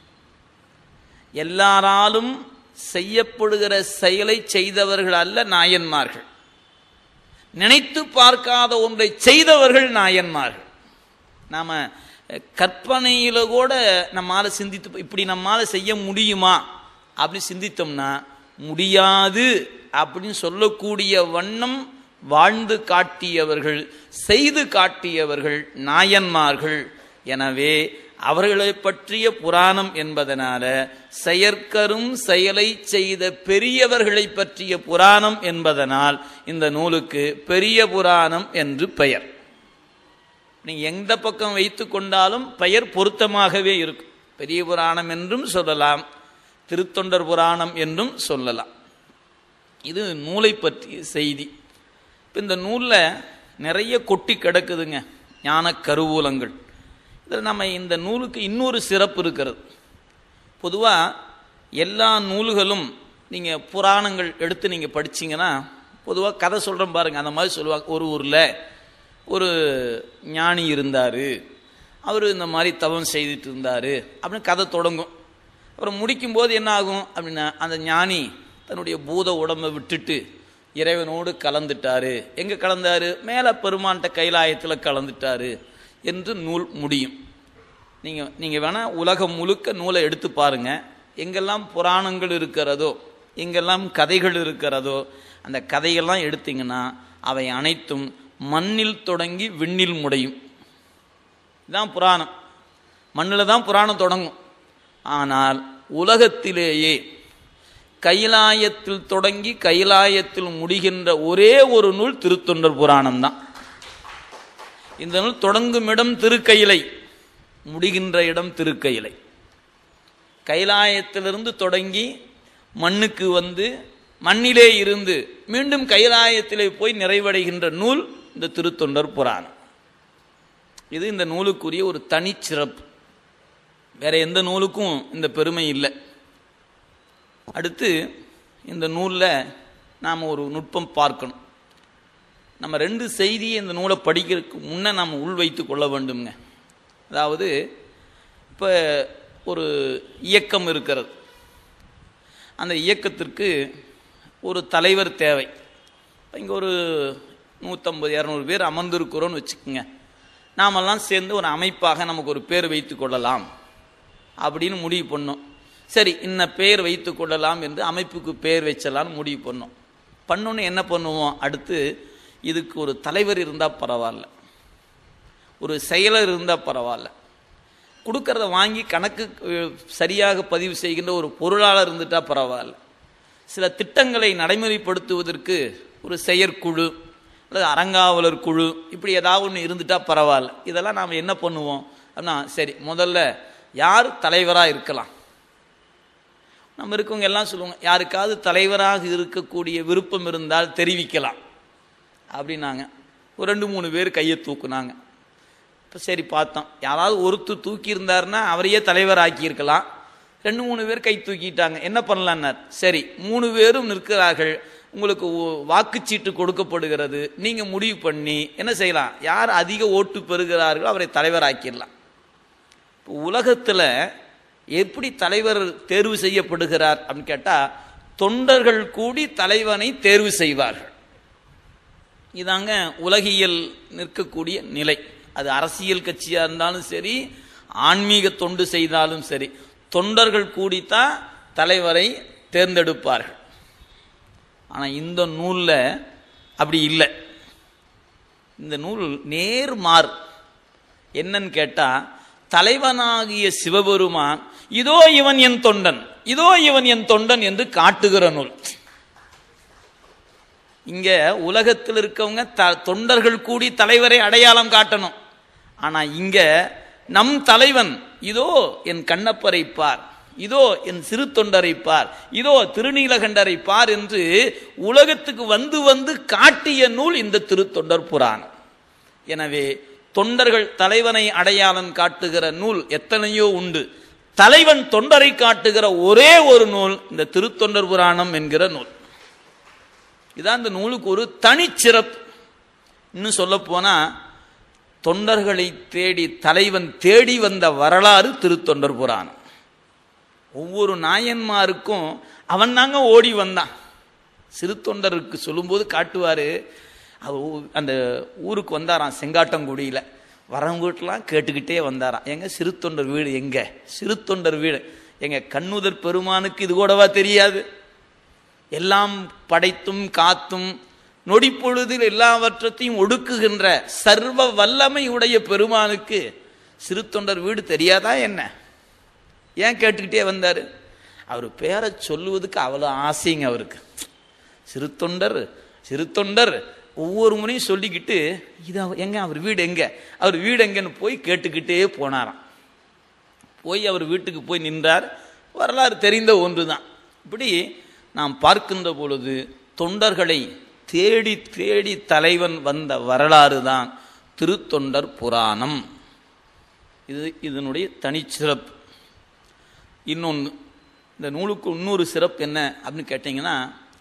எல்லாராலும் செய்யப்படுகிற செயலை செய்தவர்கள் அல்ல நாயன்மார்கள் நினைத்து பார்க்காத ஒன்றை செய்தவர்கள் நாயன்மார்கள் நாம அஹ், கற்பனையில கூட நம்மால சிந்தித்து இப்படி நம்மால செய்ய முடியுமா அப்படின்னு சிந்தித்தோம்னா முடியாது அப்படின்னு சொல்லக்கூடிய வண்ணம் வாழ்ந்து காட்டியவர்கள் செய்து காட்டியவர்கள் நாயன்மார்கள் எனவே அவர்களை பற்றிய புராணம் என்பதனால செயற்கரும் செயலை செய்த பெரியவர்களை பற்றிய புராணம் என்பதனால் இந்த நூலுக்கு பெரிய புராணம் என்று பெயர் நீங்க எந்த பக்கம் வைத்து கொண்டாலும் பெயர் பொருத்தமாகவே இருக்கும் பெரிய புராணம் என்றும் சொல்லலாம் திருத்தொண்டர் புராணம் என்றும் சொல்லலாம் இது நூலை பற்றிய செய்தி இப்போ இந்த நூலில் நிறைய கொட்டி கிடக்குதுங்க ஞான கருவூலங்கள் இதில் நம்ம இந்த நூலுக்கு இன்னொரு சிறப்பு இருக்கிறது பொதுவாக எல்லா நூல்களும் நீங்கள் புராணங்கள் எடுத்து நீங்கள் படிச்சீங்கன்னா பொதுவாக கதை சொல்கிறோம் பாருங்க அந்த மாதிரி சொல்லுவாங்க ஒரு ஊரில் ஒரு ஞானி இருந்தார் அவர் இந்த மாதிரி தவம் செய்துட்டு இருந்தார் அப்படின்னு கதை தொடங்கும் அப்புறம் முடிக்கும்போது என்ன ஆகும் அப்படின்னா அந்த ஞானி தன்னுடைய பூத உடம்பை விட்டுட்டு இறைவனோடு கலந்துட்டாரு எங்கே கலந்தாரு மேலே பெருமான்கிட்ட கைலாயத்தில் கலந்துட்டாரு என்று நூல் முடியும் நீங்கள் நீங்கள் வேணால் உலகம் முழுக்க நூலை எடுத்து பாருங்க எங்கெல்லாம் புராணங்கள் இருக்கிறதோ எங்கெல்லாம் கதைகள் இருக்கிறதோ அந்த கதையெல்லாம் எடுத்தீங்கன்னா அவை அனைத்தும் மண்ணில் தொடங்கி விண்ணில் முடியும் இதுதான் புராணம் மண்ணில் தான் புராணம் தொடங்கும் ஆனால் உலகத்திலேயே கைலாயத்தில் தொடங்கி கைலாயத்தில் முடிகின்ற ஒரே ஒரு நூல் திருத்தொண்டர் புராணம் தான் இந்த நூல் தொடங்கும் இடம் திருக்கையிலை முடிகின்ற இடம் திருக்கையிலை கைலாயத்திலிருந்து தொடங்கி மண்ணுக்கு வந்து மண்ணிலே இருந்து மீண்டும் கைலாயத்திலே போய் நிறைவடைகின்ற நூல் இந்த திருத்தொண்டர் புராணம் இது இந்த நூலுக்குரிய ஒரு தனிச்சிறப்பு வேற எந்த நூலுக்கும் இந்த பெருமை இல்லை அடுத்து இந்த நூலில் நாம் ஒரு நுட்பம் பார்க்கணும் நம்ம ரெண்டு செய்தியை இந்த நூலை படிக்கிறதுக்கு முன்னே நாம் உள் வைத்து கொள்ள வேண்டுங்க அதாவது இப்போ ஒரு இயக்கம் இருக்கிறது அந்த இயக்கத்திற்கு ஒரு தலைவர் தேவை இங்கே ஒரு நூற்றம்பது இரநூறு பேர் அமர்ந்திருக்கிறோன்னு வச்சுக்கோங்க நாமெல்லாம் சேர்ந்து ஒரு அமைப்பாக நமக்கு ஒரு பேர் வைத்து கொள்ளலாம் அப்படின்னு முடிவு பண்ணோம் சரி இன்ன பேர் வைத்து கொள்ளலாம் என்று அமைப்புக்கு பேர் வச்சலாம்னு முடிவு பண்ணோம் பண்ணோன்னு என்ன பண்ணுவோம் அடுத்து இதுக்கு ஒரு தலைவர் இருந்தால் பரவாயில்ல ஒரு செயலர் இருந்தால் பரவாயில்ல கொடுக்கறத வாங்கி கணக்கு அஹ், சரியாக பதிவு செய்கின்ற ஒரு பொருளாளர் இருந்துட்டா பரவாயில்ல சில திட்டங்களை நடைமுறைப்படுத்துவதற்கு ஒரு செயற்குழு அல்லது அறங்காவலர் குழு இப்படி ஏதாவது ஒன்று இருந்துட்டா பரவாயில்ல இதெல்லாம் நாம் என்ன பண்ணுவோம் அப்படின்னா சரி முதல்ல யார் தலைவராக இருக்கலாம் நம்ம இருக்கவங்க எல்லாம் சொல்லுவாங்க யாருக்காவது தலைவராக இருக்கக்கூடிய விருப்பம் இருந்தால் தெரிவிக்கலாம் அப்படின்னாங்க ஒரு ரெண்டு மூணு பேர் கையை தூக்குனாங்க இப்போ சரி பார்த்தோம் யாராவது ஒருத்தர் தூக்கி இருந்தாருன்னா அவரையே தலைவர் ஆக்கியிருக்கலாம் ரெண்டு மூணு பேர் கை தூக்கிட்டாங்க என்ன பண்ணலான்னார் சரி மூணு பேரும் நிற்கிறார்கள் உங்களுக்கு ஒ- வாக்குச்சீட்டு கொடுக்கப்படுகிறது நீங்க முடிவு பண்ணி என்ன செய்யலாம் யார் அதிக ஓட்டு பெறுகிறார்களோ அவரை தலைவர் ஆக்கிடலாம் இப்போ உலகத்தில் எப்படி தலைவர் தேர்வு செய்யப்படுகிறார் அப்படின்னு கேட்டால் தொண்டர்கள் கூடி தலைவனை தேர்வு செய்வார்கள் இதாங்க உலகியல் நிற்கக்கூடிய நிலை அது அரசியல் கட்சியாக இருந்தாலும் சரி ஆன்மீக தொண்டு செய்தாலும் சரி தொண்டர்கள் கூடித்தான் தலைவரை தேர்ந்தெடுப்பார்கள் ஆனால் இந்த நூலில் அப்படி இல்லை இந்த நூல் நேர்மார் என்னன்னு கேட்டா தலைவனாகிய சிவபெருமான் இதோ இவன் என் தொண்டன் இதோ இவன் என் தொண்டன் என்று காட்டுகிற நூல் இங்க உலகத்தில் இருக்கவங்க த தொண்டர்கள் கூடி தலைவரை அடையாளம் காட்டணும் ஆனா இங்க நம் தலைவன் இதோ என் கண்ணப்பரை பார் இதோ என் சிறு தொண்டரை பார் இதோ திருநீலகண்டரை பார் என்று உலகத்துக்கு வந்து வந்து காட்டிய நூல் இந்த திருத்தொண்டர் புராணம் எனவே தொண்டர்கள் தலைவனை அடையாளம் காட்டுகிற நூல் எத்தனையோ உண்டு தலைவன் தொண்டரை காட்டுகிற ஒரே ஒரு நூல் இந்த திருத்தொண்டர் புராணம் என்கிற நூல் இதான் இந்த நூலுக்கு ஒரு தனிச்சிறப்பு இன்னும் சொல்ல போனா தொண்டர்களை தேடி தலைவன் தேடி வந்த வரலாறு திருத்தொண்டர் புராணம் ஒவ்வொரு நாயன்மாருக்கும் அவன் தாங்க ஓடி வந்தான் சிறு தொண்டருக்கு சொல்லும்போது காட்டுவாரு அவர் ஊ- அந்த ஊருக்கு வந்தாராம் செங்காட்டங்குடியில் வரவங்ககிட்டலாம் கேட்டுக்கிட்டே வந்தாராம் எங்க சிறு தொண்டர் வீடு எங்க சிறு தொண்டர் வீடு எங்க கண்ணுதர் பெருமானுக்கு இது கூடவா தெரியாது எல்லாம் படைத்தும் காத்தும் நொடிப்பொழுதில் எல்லாவற்றத்தையும் ஒடுக்குகின்ற சர்வ வல்லமை உடைய பெருமானுக்கு சிறு தொண்டர் வீடு தெரியாதா என்ன ஏன் கேட்டுக்கிட்டே வந்தார் அவர் பேரை சொல்லுவதுக்கு அவ்வளோ ஆசைங்க அவருக்கு சிறு தொண்டர் சிறு தொண்டர் ஒவ்வொரு முறையும் சொல்லிக்கிட்டு இது அவர் எங்க அவர் வீடு எங்க அவர் வீடு எங்கன்னு போய் கேட்டுக்கிட்டே போனாராம் போய் அவர் வீட்டுக்கு போய் நின்றார் வரலாறு தெரிந்த ஒன்று தான் இப்படி நாம் பார்க்கின்ற பொழுது தொண்டர்களை தேடி தேடி தலைவன் வந்த வரலாறு தான் திருத்தொண்டர் புராணம் இது இதனுடைய தனிச்சிறப்பு இன்னொன்று இந்த நூலுக்கு இன்னொரு சிறப்பு என்ன அப்படின்னு கேட்டிங்கன்னா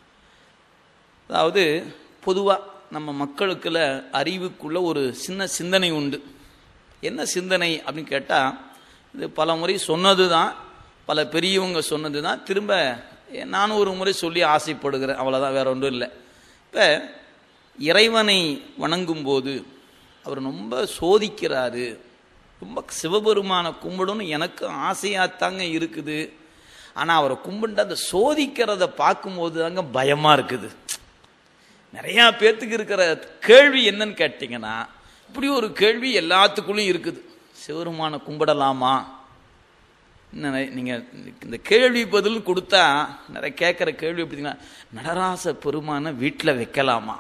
அதாவது பொதுவாக நம்ம மக்களுக்குள்ள அறிவுக்குள்ள ஒரு சின்ன சிந்தனை உண்டு என்ன சிந்தனை அப்படின்னு கேட்டால் இது பல முறை சொன்னது தான் பல பெரியவங்க சொன்னது தான் திரும்ப நானும் ஒரு முறை சொல்லி ஆசைப்படுகிறேன் அவ்வளோதான் வேற ஒன்றும் இல்லை இப்போ இறைவனை வணங்கும்போது அவர் ரொம்ப சோதிக்கிறாரு ரொம்ப சிவபெருமானை கும்பிடணும்னு எனக்கு ஆசையாகத்தாங்க இருக்குது ஆனால் அவரை கும்பிட்டு அந்த சோதிக்கிறத பார்க்கும்போது தாங்க பயமாக இருக்குது நிறையா பேர்த்துக்கு இருக்கிற கேள்வி என்னன்னு கேட்டிங்கன்னா இப்படி ஒரு கேள்வி எல்லாத்துக்குள்ளேயும் இருக்குது சிவருமான கும்பிடலாமா இன்னும் நீங்கள் இந்த கேள்வி பதில் கொடுத்தா நிறைய கேட்குற கேள்வி எப்படின்னா நடராச பெருமான வீட்டில் வைக்கலாமா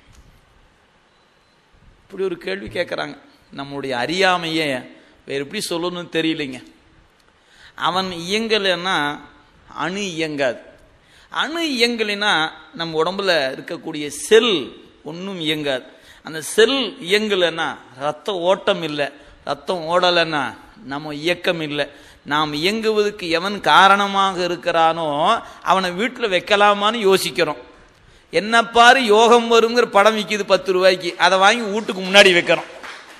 இப்படி ஒரு கேள்வி கேட்குறாங்க நம்மளுடைய அறியாமையே வேறு எப்படி சொல்லணும்னு தெரியலைங்க அவன் இயங்கலைன்னா அணு இயங்காது அணு இயங்கலைன்னா நம்ம உடம்புல இருக்கக்கூடிய செல் ஒன்றும் இயங்காது அந்த செல் இயங்கலைன்னா ரத்த ஓட்டம் இல்லை ரத்தம் ஓடலைன்னா நம்ம இயக்கம் இல்லை நாம் இயங்குவதற்கு எவன் காரணமாக இருக்கிறானோ அவனை வீட்டில் வைக்கலாமான்னு யோசிக்கிறோம் என்ன பாரு யோகம் வருங்கிற படம் விற்கிது பத்து ரூபாய்க்கு அதை வாங்கி வீட்டுக்கு முன்னாடி வைக்கிறோம்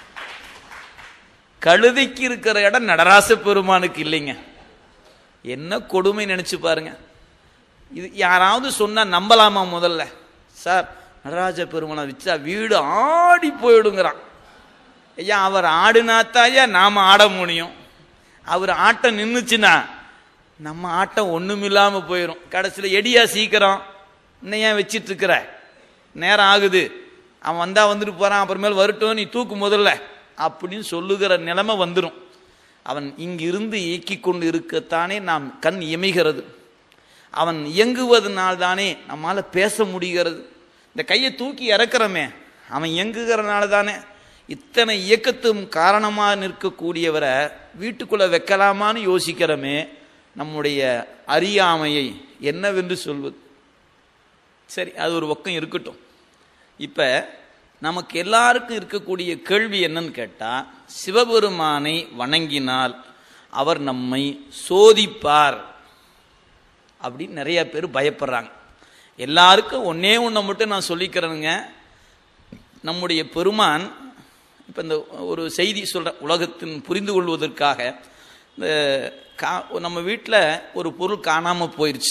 கழுதைக்கு இருக்கிற இடம் நடராச பெருமானுக்கு இல்லைங்க என்ன கொடுமை நினைச்சு பாருங்க இது யாராவது சொன்னா நம்பலாமா முதல்ல சார் நடராஜ பெருமானை வச்சா வீடு ஆடி போயிடுங்கிறான் ஐயா அவர் ஆடுனாத்தாயா நாம ஆட முடியும் அவர் ஆட்டம் நின்றுச்சுன்னா நம்ம ஆட்டம் ஒண்ணுமில்லாம போயிடும் கடைசியில் எடியா சீக்கிரம் இன்னும் ஏன் வச்சிட்டு இருக்கிற நேரம் ஆகுது அவன் வந்தா வந்துட்டு போறான் அப்புறமேல் வரட்டும் நீ தூக்கு முதல்ல அப்படின்னு சொல்லுகிற நிலைமை வந்துடும் அவன் இங்கிருந்து இயக்கி கொண்டு இருக்கத்தானே நாம் கண் இமைகிறது அவன் இயங்குவதனால்தானே நம்மால பேச முடிகிறது இந்த கையை தூக்கி இறக்குறமே அவன் இயங்குகிறனால தானே இத்தனை இயக்கத்தும் காரணமாக நிற்கக்கூடியவரை வீட்டுக்குள்ள வைக்கலாமான்னு யோசிக்கிறோமே நம்முடைய அறியாமையை என்னவென்று சொல்வது சரி அது ஒரு பக்கம் இருக்கட்டும் இப்ப நமக்கு எல்லாருக்கும் இருக்கக்கூடிய கேள்வி என்னன்னு கேட்டா சிவபெருமானை வணங்கினால் அவர் நம்மை சோதிப்பார் அப்படின்னு நிறைய பேர் பயப்படுறாங்க எல்லாருக்கும் ஒன்னே ஒன்றை மட்டும் நான் சொல்லிக்கிறேனுங்க நம்முடைய பெருமான் இப்போ இந்த ஒரு செய்தி சொல்ற உலகத்தின் புரிந்து கொள்வதற்காக இந்த கா நம்ம வீட்டில் ஒரு பொருள் காணாமல் போயிடுச்சு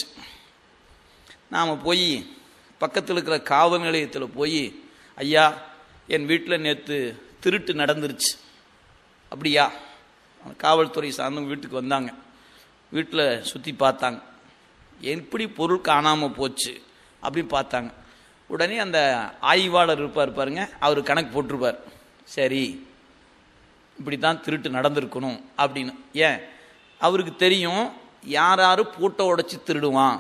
நாம் போய் பக்கத்தில் இருக்கிற காவல் நிலையத்தில் போய் ஐயா என் வீட்டில் நேற்று திருட்டு நடந்துருச்சு அப்படியா அந்த காவல்துறை சார்ந்தவங்க வீட்டுக்கு வந்தாங்க வீட்டில் சுற்றி பார்த்தாங்க எப்படி பொருள் காணாமல் போச்சு அப்படின்னு பார்த்தாங்க உடனே அந்த ஆய்வாளர் இருப்பார் பாருங்க அவர் கணக்கு போட்டிருப்பார் சரி இப்படி தான் திருட்டு நடந்திருக்கணும் அப்படின்னு ஏன் அவருக்கு தெரியும் யார் யாரு பூட்டை உடைச்சி திருடுவான்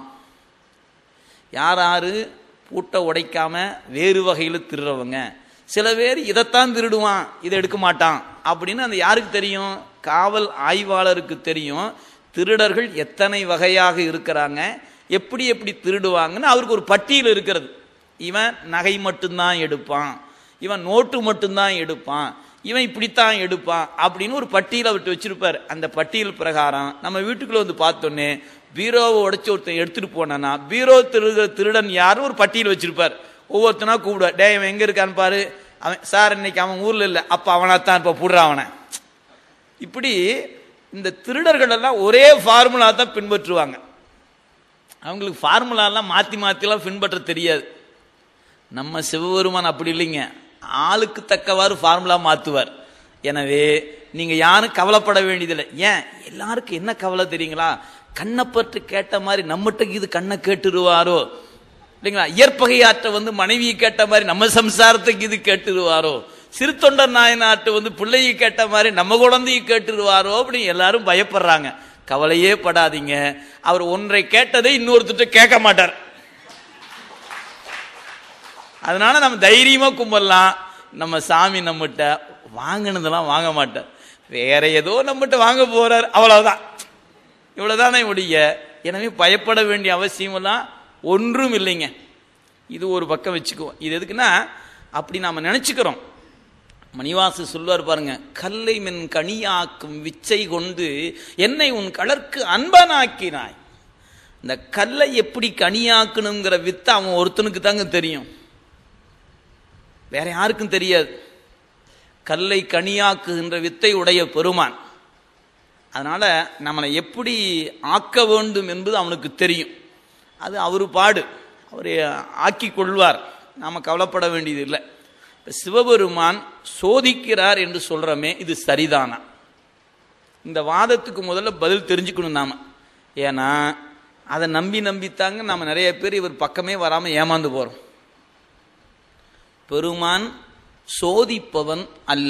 யார் யாரு பூட்டை உடைக்காம வேறு வகையில் திருடுறவங்க சில பேர் இதைத்தான் திருடுவான் இதை எடுக்க மாட்டான் அப்படின்னு அந்த யாருக்கு தெரியும் காவல் ஆய்வாளருக்கு தெரியும் திருடர்கள் எத்தனை வகையாக இருக்கிறாங்க எப்படி எப்படி திருடுவாங்கன்னு அவருக்கு ஒரு பட்டியல் இருக்கிறது இவன் நகை மட்டும்தான் எடுப்பான் இவன் நோட்டு மட்டும்தான் எடுப்பான் இவன் இப்படித்தான் எடுப்பான் அப்படின்னு ஒரு பட்டியலை விட்டு வச்சிருப்பார் அந்த பட்டியல் பிரகாரம் நம்ம வீட்டுக்குள்ள வந்து பார்த்தோன்னே பீரோவை உடைச்சு ஒருத்தன் எடுத்துட்டு போனானா பீரோ திருடுற திருடன் யாரும் ஒரு பட்டியல் வச்சிருப்பார் ஒவ்வொருத்தனா கூப்பிடுவார் டே அவன் எங்க இருக்கான்னு பாரு அவன் சார் இன்னைக்கு அவன் ஊர்ல இல்லை அப்ப அவனாத்தான் இப்ப புடுற அவனை இப்படி இந்த திருடர்கள் எல்லாம் ஒரே ஃபார்முலா தான் பின்பற்றுவாங்க அவங்களுக்கு ஃபார்முலாலாம் மாற்றி மாற்றிலாம் பின்பற்ற தெரியாது நம்ம சிவபெருமான் அப்படி இல்லைங்க ஆளுக்கு தக்கவாறு ஃபார்முலா மாற்றுவார் எனவே நீங்க யாரும் கவலைப்பட வேண்டியதில்லை ஏன் எல்லாருக்கும் என்ன கவலை தெரியுங்களா கண்ணை பற்றி கேட்ட மாதிரி நம்மகிட்ட இது கண்ணை கேட்டுருவாரோ இல்லைங்களா இயற்பகையாற்ற வந்து மனைவியை கேட்ட மாதிரி நம்ம சம்சாரத்துக்கு இது கேட்டுருவாரோ சிறு தொண்டர் நாயனாற்ற வந்து பிள்ளையை கேட்ட மாதிரி நம்ம குழந்தையை கேட்டுருவாரோ அப்படின்னு எல்லாரும் பயப்படுறாங்க கவலையே படாதீங்க அவர் ஒன்றை கேட்டதை இன்னொருத்திட்ட கேட்க மாட்டார் அதனால நம்ம தைரியமா கும்பிடலாம் நம்ம சாமி நம்மகிட்ட வாங்கினதெல்லாம் வாங்க மாட்டார் வேற ஏதோ நம்மகிட்ட வாங்க போறார் அவ்வளவுதான் இவ்வளவுதானே ஒழிய எனவே பயப்பட வேண்டிய அவசியமெல்லாம் ஒன்றும் இல்லைங்க இது ஒரு பக்கம் வச்சுக்குவோம் இது எதுக்குன்னா அப்படி நாம நினைச்சுக்கிறோம் மணிவாசு சொல்வார் பாருங்க கல்லை மென் கனியாக்கும் விச்சை கொண்டு என்னை உன் கலர்க்கு அன்பனாக்கினாய் இந்த கல்லை எப்படி கனியாக்கணுங்கிற வித்தை அவன் ஒருத்தனுக்கு தாங்க தெரியும் வேற யாருக்கும் தெரியாது கல்லை கனியாக்குகின்ற வித்தை உடைய பெருமான் அதனால நம்மளை எப்படி ஆக்க வேண்டும் என்பது அவனுக்கு தெரியும் அது அவர் பாடு அவர் ஆக்கி கொள்வார் நாம கவலைப்பட வேண்டியது இல்லை இப்ப சிவபெருமான் சோதிக்கிறார் என்று சொல்றோமே இது சரிதானா இந்த வாதத்துக்கு முதல்ல பதில் தெரிஞ்சுக்கணும் நாம ஏன்னா அதை நம்பி நம்பித்தாங்க நாம நிறைய பேர் இவர் பக்கமே வராம ஏமாந்து போறோம் பெருமான் சோதிப்பவன் அல்ல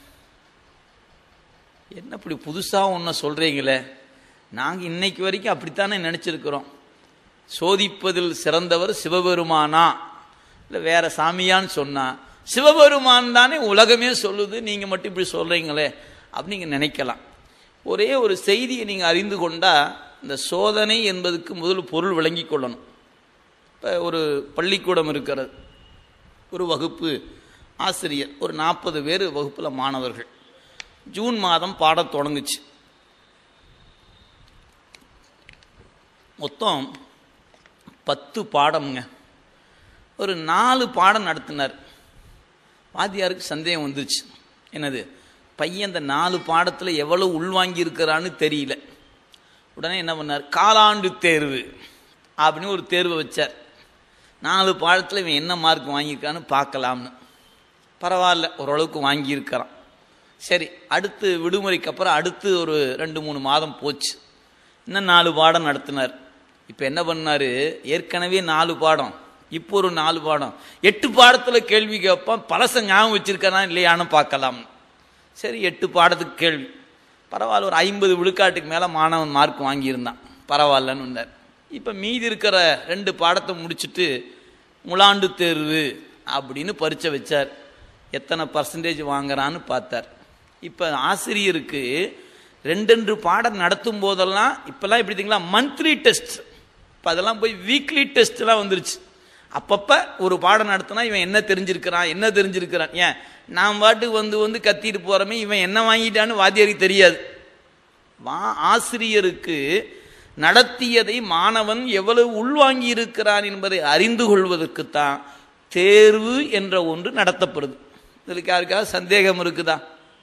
என்ன இப்படி புதுசா ஒன்ன சொல்றீங்களே நாங்க இன்னைக்கு வரைக்கும் அப்படித்தானே நினைச்சிருக்கிறோம் சோதிப்பதில் சிறந்தவர் சிவபெருமானா இல்ல வேற சாமியான்னு சொன்னா சிவபெருமான் தானே உலகமே சொல்லுது நீங்க மட்டும் இப்படி சொல்றீங்களே அப்படின்னு நீங்க நினைக்கலாம் ஒரே ஒரு செய்தியை நீங்க அறிந்து கொண்டா இந்த சோதனை என்பதுக்கு முதல் பொருள் விளங்கி கொள்ளணும் இப்போ ஒரு பள்ளிக்கூடம் இருக்கிறது ஒரு வகுப்பு ஆசிரியர் ஒரு நாற்பது பேர் வகுப்பில் மாணவர்கள் ஜூன் மாதம் பாடம் தொடங்குச்சு மொத்தம் பத்து பாடம்ங்க ஒரு நாலு பாடம் நடத்தினார் வாத்தியாருக்கு சந்தேகம் வந்துருச்சு என்னது பையன் இந்த நாலு பாடத்தில் எவ்வளவு உள்வாங்கி இருக்கிறான்னு தெரியல உடனே என்ன பண்ணார் காலாண்டு தேர்வு அப்படின்னு ஒரு தேர்வை வச்சார் நாலு பாடத்தில் இவன் என்ன மார்க் வாங்கியிருக்கான்னு பார்க்கலாம்னு பரவாயில்ல ஓரளவுக்கு வாங்கியிருக்கிறான் சரி அடுத்து விடுமுறைக்கு அப்புறம் அடுத்து ஒரு ரெண்டு மூணு மாதம் போச்சு இன்னும் நாலு பாடம் நடத்தினார் இப்போ என்ன பண்ணார் ஏற்கனவே நாலு பாடம் இப்போ ஒரு நாலு பாடம் எட்டு பாடத்தில் கேள்வி கேட்பான் பழச ஞாபகம் வச்சிருக்கானா இல்லையான்னு பார்க்கலாம் சரி எட்டு பாடத்துக்கு கேள்வி பரவாயில்ல ஒரு ஐம்பது விழுக்காட்டுக்கு மேலே மாணவன் மார்க் வாங்கியிருந்தான் பரவாயில்லன்னு இப்போ மீதி இருக்கிற ரெண்டு பாடத்தை முடிச்சுட்டு முலாண்டு தேர்வு அப்படின்னு பரீட்சை வச்சார் எத்தனை பர்சன்டேஜ் வாங்குறான்னு பார்த்தார் இப்போ ஆசிரியருக்கு ரெண்டு ரெண்டு பாடம் நடத்தும் போதெல்லாம் இப்போல்லாம் எப்படி தெரியுங்களா மந்த்லி டெஸ்ட் இப்போ அதெல்லாம் போய் வீக்லி டெஸ்ட்லாம் வந்துருச்சு அப்பப்போ ஒரு பாடம் நடத்தினா இவன் என்ன தெரிஞ்சிருக்கிறான் என்ன தெரிஞ்சிருக்கிறான் ஏன் நான் பாட்டுக்கு வந்து வந்து கத்திட்டு போகிறமே இவன் என்ன வாங்கிட்டான்னு வாத்தியாருக்கு தெரியாது வா ஆசிரியருக்கு நடத்தியதை மாணவன் எவ்வளவு உள்வாங்கி இருக்கிறான் என்பதை அறிந்து கொள்வதற்குத்தான் தேர்வு என்ற ஒன்று நடத்தப்படுது இதுக்கு யாருக்காவது சந்தேகம் இருக்குதா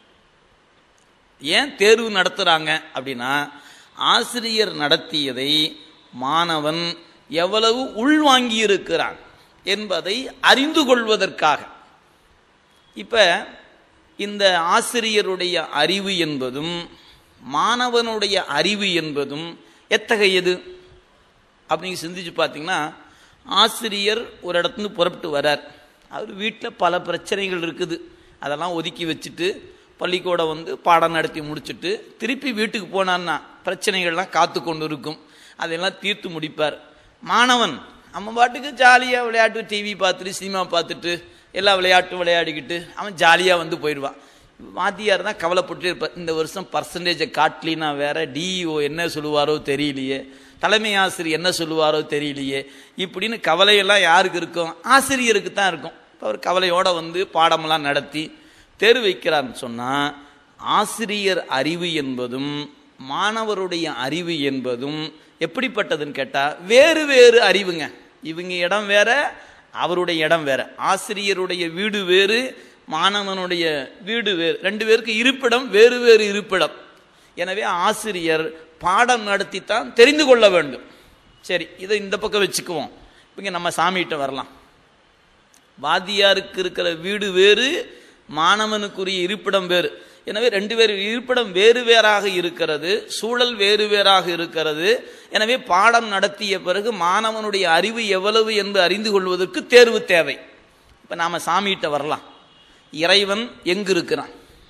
ஏன் தேர்வு நடத்துறாங்க அப்படின்னா ஆசிரியர் நடத்தியதை மாணவன் எவ்வளவு உள்வாங்கி இருக்கிறான் என்பதை அறிந்து கொள்வதற்காக இப்ப இந்த ஆசிரியருடைய அறிவு என்பதும் மாணவனுடைய அறிவு என்பதும் எத்தகையது அப்படின்னு சிந்திச்சு பார்த்தீங்கன்னா ஆசிரியர் ஒரு இடத்துல புறப்பட்டு வரார் அவர் வீட்டில் பல பிரச்சனைகள் இருக்குது அதெல்லாம் ஒதுக்கி வச்சுட்டு பள்ளிக்கூடம் வந்து பாடம் நடத்தி முடிச்சுட்டு திருப்பி வீட்டுக்கு போனான்னா பிரச்சனைகள்லாம் காத்து கொண்டு இருக்கும் அதெல்லாம் தீர்த்து முடிப்பார் மாணவன் நம்ம பாட்டுக்கு ஜாலியாக விளையாட்டு டிவி பார்த்துட்டு சினிமா பார்த்துட்டு எல்லா விளையாட்டும் விளையாடிக்கிட்டு அவன் ஜாலியாக வந்து போயிடுவான் வாத்தியார் தான் கவலைப்பட்டு இருப்பார் இந்த வருஷம் பர்சன்டேஜை காட்டலினா வேற டிஇஓ என்ன சொல்லுவாரோ தெரியலையே தலைமை ஆசிரியர் என்ன சொல்லுவாரோ தெரியலையே இப்படின்னு கவலையெல்லாம் யாருக்கு இருக்கும் ஆசிரியருக்கு தான் இருக்கும் இப்போ அவர் கவலையோடு வந்து பாடமெல்லாம் நடத்தி தேர்வு வைக்கிறார்னு சொன்னால் ஆசிரியர் அறிவு என்பதும் மாணவருடைய அறிவு என்பதும் எப்படிப்பட்டதுன்னு கேட்டால் வேறு வேறு அறிவுங்க இவங்க இடம் வேற அவருடைய இடம் வேற ஆசிரியருடைய வீடு வேறு மாணவனுடைய வீடு வேறு ரெண்டு பேருக்கு இருப்பிடம் வேறு வேறு இருப்பிடம் எனவே ஆசிரியர் பாடம் நடத்தித்தான் தெரிந்து கொள்ள வேண்டும் சரி இதை இந்த பக்கம் வச்சுக்குவோம் இங்கே நம்ம சாமிகிட்ட வரலாம் வாத்தியாருக்கு இருக்கிற வீடு வேறு மாணவனுக்குரிய இருப்பிடம் வேறு எனவே ரெண்டு பேர் இருப்பிடம் வேறு வேறாக இருக்கிறது சூழல் வேறு வேறாக இருக்கிறது எனவே பாடம் நடத்திய பிறகு மாணவனுடைய அறிவு எவ்வளவு என்று அறிந்து கொள்வதற்கு தேர்வு தேவை இப்போ நாம் சாமிகிட்ட வரலாம் இறைவன் எங்கு இருக்கிறான்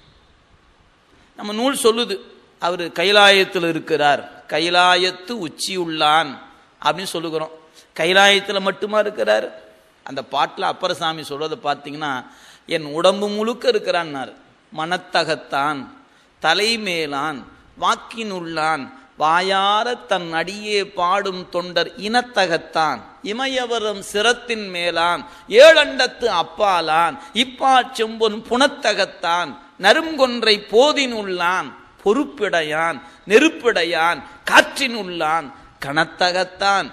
நம்ம நூல் சொல்லுது அவர் கைலாயத்தில் இருக்கிறார் கைலாயத்து உச்சி உள்ளான் அப்படின்னு சொல்லுகிறோம் கைலாயத்தில் மட்டுமா இருக்கிறார் அந்த பாட்டில் அப்பரசாமி சொல்றதை பார்த்தீங்கன்னா என் உடம்பு முழுக்க இருக்கிறான்னார் மனத்தகத்தான் தலைமேலான் வாக்கினுள்ளான் வாயார தன் அடியே பாடும் தொண்டர் இனத்தகத்தான் இமயவரம் சிரத்தின் மேலான் ஏழண்டத்து அப்பாலான் இப்பா செம்பொன் புனத்தகத்தான் நருங்கொன்றை போதினுள்ளான் பொறுப்பிடையான் நெருப்பிடையான் காற்றினுள்ளான் கணத்தகத்தான்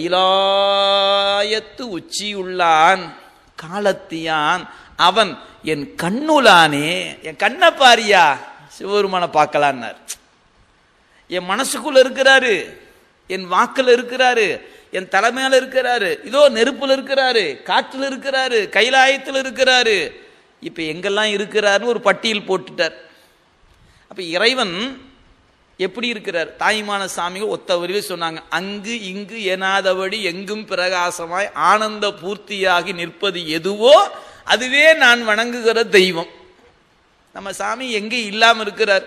கைலாயத்து உச்சியுள்ளான் காலத்தியான் அவன் என் கண்ணுலானே என் கண்ணை பாரியா சிவபெருமான பார்க்கலான்னார் என் மனசுக்குள்ள இருக்கிறாரு என் வாக்குல இருக்கிறாரு என் தலைமையில இருக்கிறாரு இதோ நெருப்புல இருக்கிறாரு காற்றுல இருக்கிறாரு கைலாயத்தில் இருக்கிறாரு இப்ப எங்கெல்லாம் இருக்கிறாருன்னு ஒரு பட்டியல் போட்டுட்டார் அப்ப இறைவன் எப்படி இருக்கிறார் தாய்மான சாமிகள் ஒத்த வரிவே சொன்னாங்க அங்கு இங்கு எனாதபடி எங்கும் பிரகாசமாய் ஆனந்த பூர்த்தியாகி நிற்பது எதுவோ அதுவே நான் வணங்குகிற தெய்வம் நம்ம சாமி எங்கே இல்லாம இருக்கிறார்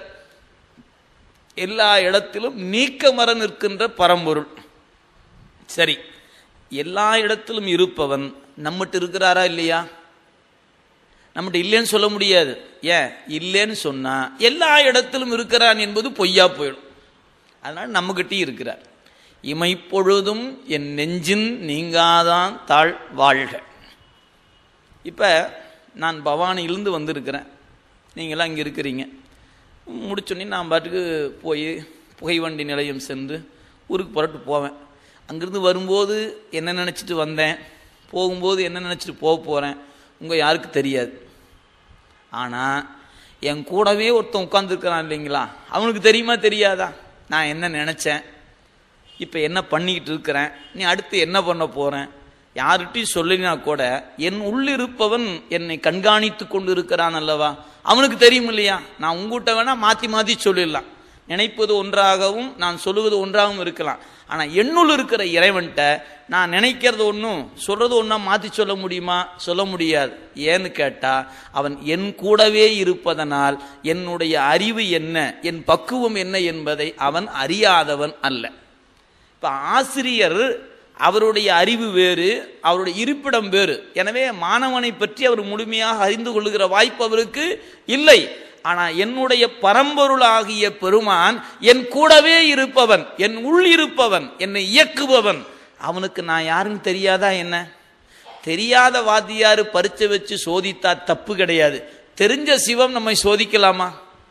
எல்லா இடத்திலும் நீக்கமர நிற்கின்ற பரம்பொருள் சரி எல்லா இடத்திலும் இருப்பவன் நம்மகிட்ட இருக்கிறாரா இல்லையா நம்மகிட்ட இல்லைன்னு சொல்ல முடியாது ஏன் இல்லைன்னு சொன்னா எல்லா இடத்திலும் இருக்கிறான் என்பது பொய்யா போயிடும் அதனால நம்மகிட்டயும் இருக்கிறார் இமைப்பொழுதும் என் நெஞ்சின் நீங்காதான் தாழ் வாழ்க இப்ப நான் பவானியிலிருந்து வந்திருக்கிறேன் நீங்களாம் இங்கே இருக்கிறீங்க முடிச்சோடனே நான் பாட்டுக்கு போய் புகைவண்டி நிலையம் சென்று ஊருக்கு புறட்டு போவேன் அங்கேருந்து வரும்போது என்ன நினச்சிட்டு வந்தேன் போகும்போது என்ன நினச்சிட்டு போக போகிறேன் உங்கள் யாருக்கு தெரியாது ஆனால் என் கூடவே ஒருத்தன் உட்காந்துருக்கிறான் இல்லைங்களா அவனுக்கு தெரியுமா தெரியாதா நான் என்ன நினச்சேன் இப்போ என்ன பண்ணிக்கிட்டு இருக்கிறேன் நீ அடுத்து என்ன பண்ண போகிறேன் யார்கிட்டையும் சொல்லினா கூட என் உள்ளிருப்பவன் என்னை கண்காணித்து கொண்டு இருக்கிறான் அல்லவா அவனுக்கு தெரியும் இல்லையா நான் உங்ககிட்ட வேணா மாற்றி மாற்றி சொல்லிடலாம் நினைப்பது ஒன்றாகவும் நான் சொல்லுவது ஒன்றாகவும் இருக்கலாம் ஆனால் என்னுள் இருக்கிற இறைவன்கிட்ட நான் நினைக்கிறது ஒன்றும் சொல்றது ஒன்றா மாற்றி சொல்ல முடியுமா சொல்ல முடியாது ஏன்னு கேட்டால் அவன் என் கூடவே இருப்பதனால் என்னுடைய அறிவு என்ன என் பக்குவம் என்ன என்பதை அவன் அறியாதவன் அல்ல இப்போ ஆசிரியர் அவருடைய அறிவு வேறு அவருடைய இருப்பிடம் வேறு எனவே மாணவனை பற்றி அவர் முழுமையாக அறிந்து கொள்ளுகிற வாய்ப்பு அவருக்கு இல்லை ஆனா என்னுடைய பரம்பொருளாகிய பெருமான் என் கூடவே இருப்பவன் என் உள் இருப்பவன் என்னை இயக்குபவன் அவனுக்கு நான் யாருன்னு தெரியாதா என்ன தெரியாத வாத்தியாரு பரிச்சை வச்சு சோதித்தா தப்பு கிடையாது தெரிஞ்ச சிவம் நம்மை சோதிக்கலாமா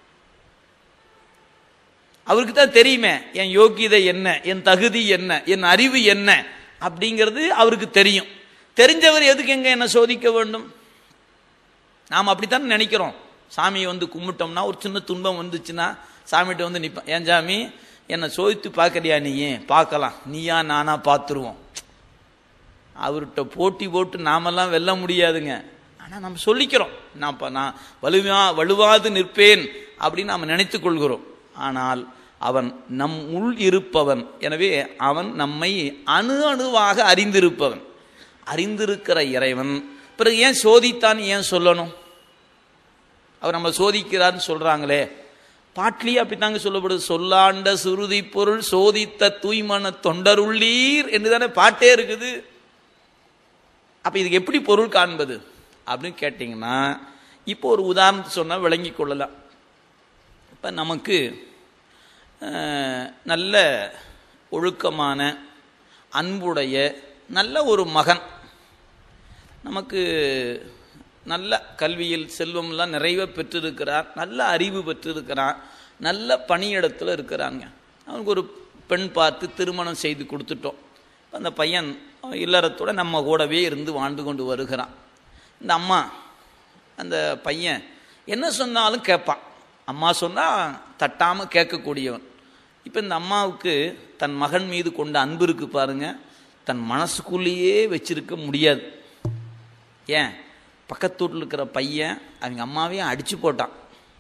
அவருக்கு தான் தெரியுமே என் யோக்கியதை என்ன என் தகுதி என்ன என் அறிவு என்ன அப்படிங்கிறது அவருக்கு தெரியும் தெரிஞ்சவர் எதுக்கு எங்க என்ன சோதிக்க வேண்டும் நாம் அப்படித்தான் நினைக்கிறோம் சாமியை வந்து கும்பிட்டோம்னா ஒரு சின்ன துன்பம் வந்துச்சுன்னா சாமிகிட்ட வந்து நிற்பேன் ஏன் சாமி என்னை சோதித்து பார்க்கறியா நீ பார்க்கலாம் நீயா நானா பார்த்துருவோம் அவர்கிட்ட போட்டி போட்டு நாமெல்லாம் வெல்ல முடியாதுங்க ஆனால் நம்ம சொல்லிக்கிறோம் நான் இப்போ நான் வலுவா வலுவாது நிற்பேன் அப்படின்னு நாம் நினைத்து கொள்கிறோம் ஆனால் அவன் நம் உள் இருப்பவன் எனவே அவன் நம்மை அணு அணுவாக அறிந்திருப்பவன் அறிந்திருக்கிற இறைவன் பிறகு ஏன் சோதித்தான் ஏன் சொல்லணும் அவர் நம்ம சோதிக்கிறார்னு சொல்றாங்களே பாட்லியே அப்படித்தாங்க சொல்லப்படுது சொல்லாண்ட சுருதி பொருள் சோதித்த தூய்மன தொண்டருள்ளீர் என்று தானே பாட்டே இருக்குது அப்ப இதுக்கு எப்படி பொருள் காண்பது அப்படின்னு கேட்டிங்கன்னா இப்போ ஒரு உதாரணத்தை சொன்னால் விளங்கி கொள்ளலாம் இப்போ நமக்கு அஹ், நல்ல ஒழுக்கமான அன்புடைய நல்ல ஒரு மகன் நமக்கு நல்ல கல்வியில் செல்வம்லாம் நிறைய பெற்றிருக்கிறார் நல்ல அறிவு பெற்றிருக்கிறான் நல்ல பணியிடத்தில் இருக்கிறாங்க அவனுக்கு ஒரு பெண் பார்த்து திருமணம் செய்து கொடுத்துட்டோம் அந்த பையன் இல்லறத்தோட நம்ம கூடவே இருந்து வாழ்ந்து கொண்டு வருகிறான் இந்த அம்மா அந்த பையன் என்ன சொன்னாலும் கேட்பான் அம்மா சொன்னால் தட்டாமல் கேட்கக்கூடியவன் இப்போ இந்த அம்மாவுக்கு தன் மகன் மீது கொண்ட அன்பு இருக்கு பாருங்க தன் மனசுக்குள்ளேயே வச்சிருக்க முடியாது ஏன் பக்கத்து வீட்டில் இருக்கிற பையன் அவங்க அம்மாவையும் அடிச்சு போட்டான்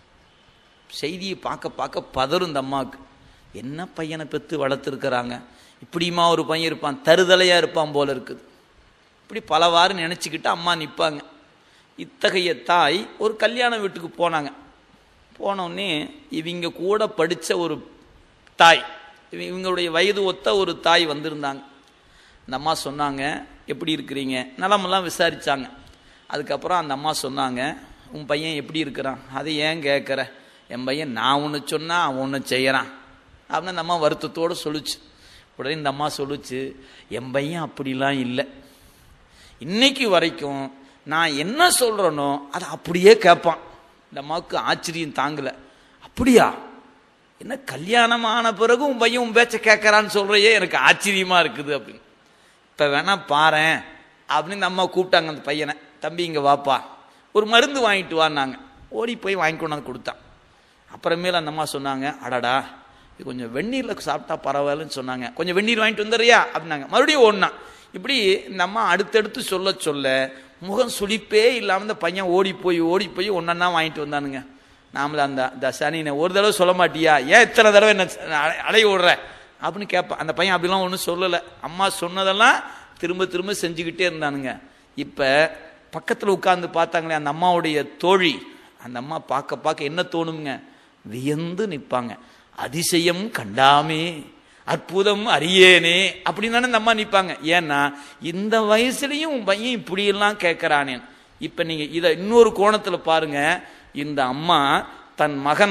செய்தியை பார்க்க பார்க்க பதறும் இந்த அம்மாவுக்கு என்ன பையனை பெற்று வளர்த்துருக்குறாங்க இப்படியுமா ஒரு பையன் இருப்பான் தருதலையாக இருப்பான் போல இருக்குது இப்படி பலவாறு நினச்சிக்கிட்டு அம்மா நிற்பாங்க இத்தகைய தாய் ஒரு கல்யாண வீட்டுக்கு போனாங்க போனோடனே இவங்க கூட படித்த ஒரு தாய் இவ- இவங்களுடைய வயது ஒத்த ஒரு தாய் வந்திருந்தாங்க அந்த அம்மா சொன்னாங்க எப்படி இருக்கிறீங்க நலமெல்லாம் விசாரிச்சாங்க அதுக்கப்புறம் அந்த அம்மா சொன்னாங்க உன் பையன் எப்படி இருக்கிறான் அதை ஏன் கேட்குற என் பையன் நான் ஒன்று சொன்னால் அவன் ஒன்று செய்கிறான் அப்படின்னு அந்த அம்மா வருத்தத்தோடு சொல்லுச்சு உடனே இந்த அம்மா சொல்லுச்சு என் பையன் அப்படிலாம் இல்லை இன்னைக்கு வரைக்கும் நான் என்ன சொல்கிறேனோ அதை அப்படியே கேட்பான் இந்த அம்மாவுக்கு ஆச்சரியம் தாங்கலை அப்படியா என்ன கல்யாணம் ஆன பிறகு உன் பையன் உன் பேச்சை கேட்கறான்னு சொல்றையே எனக்கு ஆச்சரியமா இருக்குது அப்படின்னு இப்போ வேணா பாரேன் அப்படின்னு இந்த அம்மா கூப்பிட்டாங்க அந்த பையனை தம்பி இங்கே வாப்பா ஒரு மருந்து வாங்கிட்டு வான்னாங்க ஓடி போய் வாங்கி கொண்டாந்து கொடுத்தான் அப்புறமேல அந்த அம்மா சொன்னாங்க அடடா இது கொஞ்சம் வெந்நீரில் சாப்பிட்டா பரவாயில்லன்னு சொன்னாங்க கொஞ்சம் வெந்நீர் வாங்கிட்டு வந்துடுறியா அப்படின்னாங்க மறுபடியும் ஒன்றா இப்படி இந்த அம்மா அடுத்தடுத்து சொல்ல சொல்ல முகம் சுளிப்பே இல்லாமல் இந்த பையன் ஓடி போய் ஓடி போய் ஒன்றா வாங்கிட்டு வந்தானுங்க நாமள அந்த அந்த சனினை ஒரு தடவை சொல்ல மாட்டியா ஏன் இத்தனை தடவை என்ன அலை- அலைய விடுற அப்படின்னு கேட்பான் அந்த பையன் அப்படிலாம் ஒன்றும் சொல்லலை அம்மா சொன்னதெல்லாம் திரும்ப திரும்ப செஞ்சுக்கிட்டே இருந்தானுங்க இப்போ பக்கத்தில் உட்கார்ந்து பார்த்தாங்களே அந்த அம்மாவுடைய தோழி அந்த அம்மா பார்க்க பார்க்க என்ன தோணுங்க வியந்து நிற்பாங்க அதிசயம் கண்டாமே அற்புதம் அறியேனே அப்படின்னு தானே இந்த அம்மா நிற்பாங்க ஏன்னா இந்த வயசுலயும் உன் பையன் இப்படியெல்லாம் கேட்கறானேன் இப்ப நீங்க இதை இன்னொரு கோணத்துல பாருங்க இந்த அம்மா தன் மகன்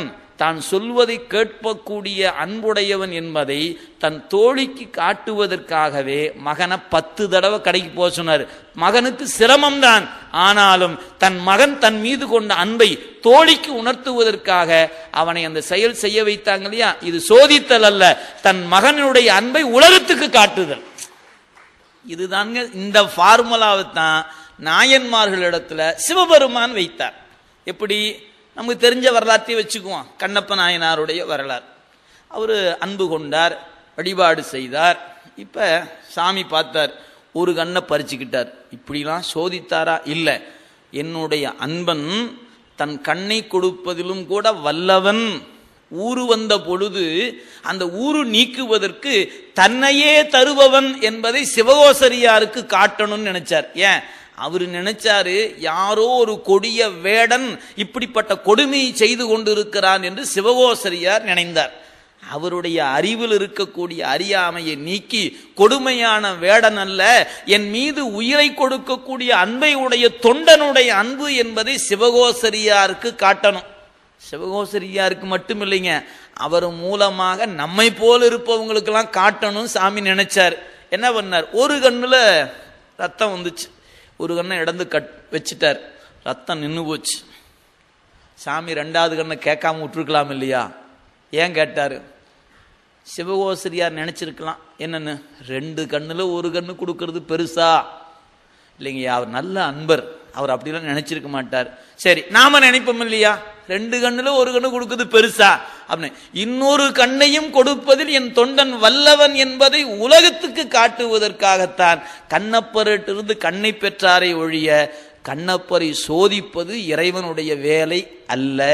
தான் சொல்வதை கேட்கக்கூடிய அன்புடையவன் என்பதை தன் தோழிக்கு காட்டுவதற்காகவே மகனை பத்து தடவை கடைக்கு போக சொன்னார் மகனுக்கு சிரமம்தான் ஆனாலும் தன் மகன் தன் மீது கொண்ட அன்பை தோழிக்கு உணர்த்துவதற்காக அவனை அந்த செயல் செய்ய வைத்தாங்க இல்லையா இது சோதித்தல் அல்ல தன் மகனுடைய அன்பை உலகத்துக்கு காட்டுதல் இதுதாங்க இந்த ஃபார்முலாவை தான் நாயன்மார்களிடத்துல சிவபெருமான் வைத்தார் எப்படி நமக்கு தெரிஞ்ச வரலாற்றை வச்சுக்குவோம் கண்ணப்ப நாயனாருடைய வரலாறு அவர் அன்பு கொண்டார் வழிபாடு செய்தார் இப்போ சாமி பார்த்தார் ஒரு கண்ணை பறிச்சுக்கிட்டார் இப்படிலாம் சோதித்தாரா இல்லை என்னுடைய அன்பன் தன் கண்ணை கொடுப்பதிலும் கூட வல்லவன் ஊரு வந்த பொழுது அந்த ஊரு நீக்குவதற்கு தன்னையே தருபவன் என்பதை சிவகோசரியாருக்கு காட்டணும்னு நினைச்சார் ஏன் அவர் நினைச்சாரு யாரோ ஒரு கொடிய வேடன் இப்படிப்பட்ட கொடுமையை செய்து கொண்டிருக்கிறான் என்று சிவகோசரியார் நினைந்தார் அவருடைய அறிவில் இருக்கக்கூடிய அறியாமையை நீக்கி கொடுமையான வேடன் அல்ல என் மீது உயிரை கொடுக்கக்கூடிய அன்பை உடைய தொண்டனுடைய அன்பு என்பதை சிவகோசரியாருக்கு காட்டணும் சிவகோசரியாருக்கு மட்டும் இல்லைங்க அவர் மூலமாக நம்மை போல இருப்பவங்களுக்கெல்லாம் காட்டணும் சாமி நினைச்சார் என்ன பண்ணார் ஒரு கண்ணுல ரத்தம் வந்துச்சு ஒரு கண்ணை இடந்து கட் வச்சிட்டார் ரத்தம் நின்று போச்சு சாமி ரெண்டாவது கண்ணை கேட்காம விட்டுருக்கலாம் இல்லையா ஏன் கேட்டாரு சிவகோசரியார் நினைச்சிருக்கலாம் என்னன்னு ரெண்டு கண்ணுல ஒரு கண்ணு கொடுக்கறது பெருசா இல்லைங்க அவர் நல்ல அன்பர் அவர் அப்படிலாம் நினைச்சிருக்க மாட்டார் சரி நாம நினைப்போம் இல்லையா ரெண்டு கண்ணுல ஒரு கண்ணு கொடுக்குறது பெருசா அப்படின்னு இன்னொரு கண்ணையும் கொடுப்பதில் என் தொண்டன் வல்லவன் என்பதை உலகத்துக்கு காட்டுவதற்காகத்தான் கண்ணப்பரிட்டிருந்து கண்ணை பெற்றாரை ஒழிய கண்ணப்பரை சோதிப்பது இறைவனுடைய வேலை அல்ல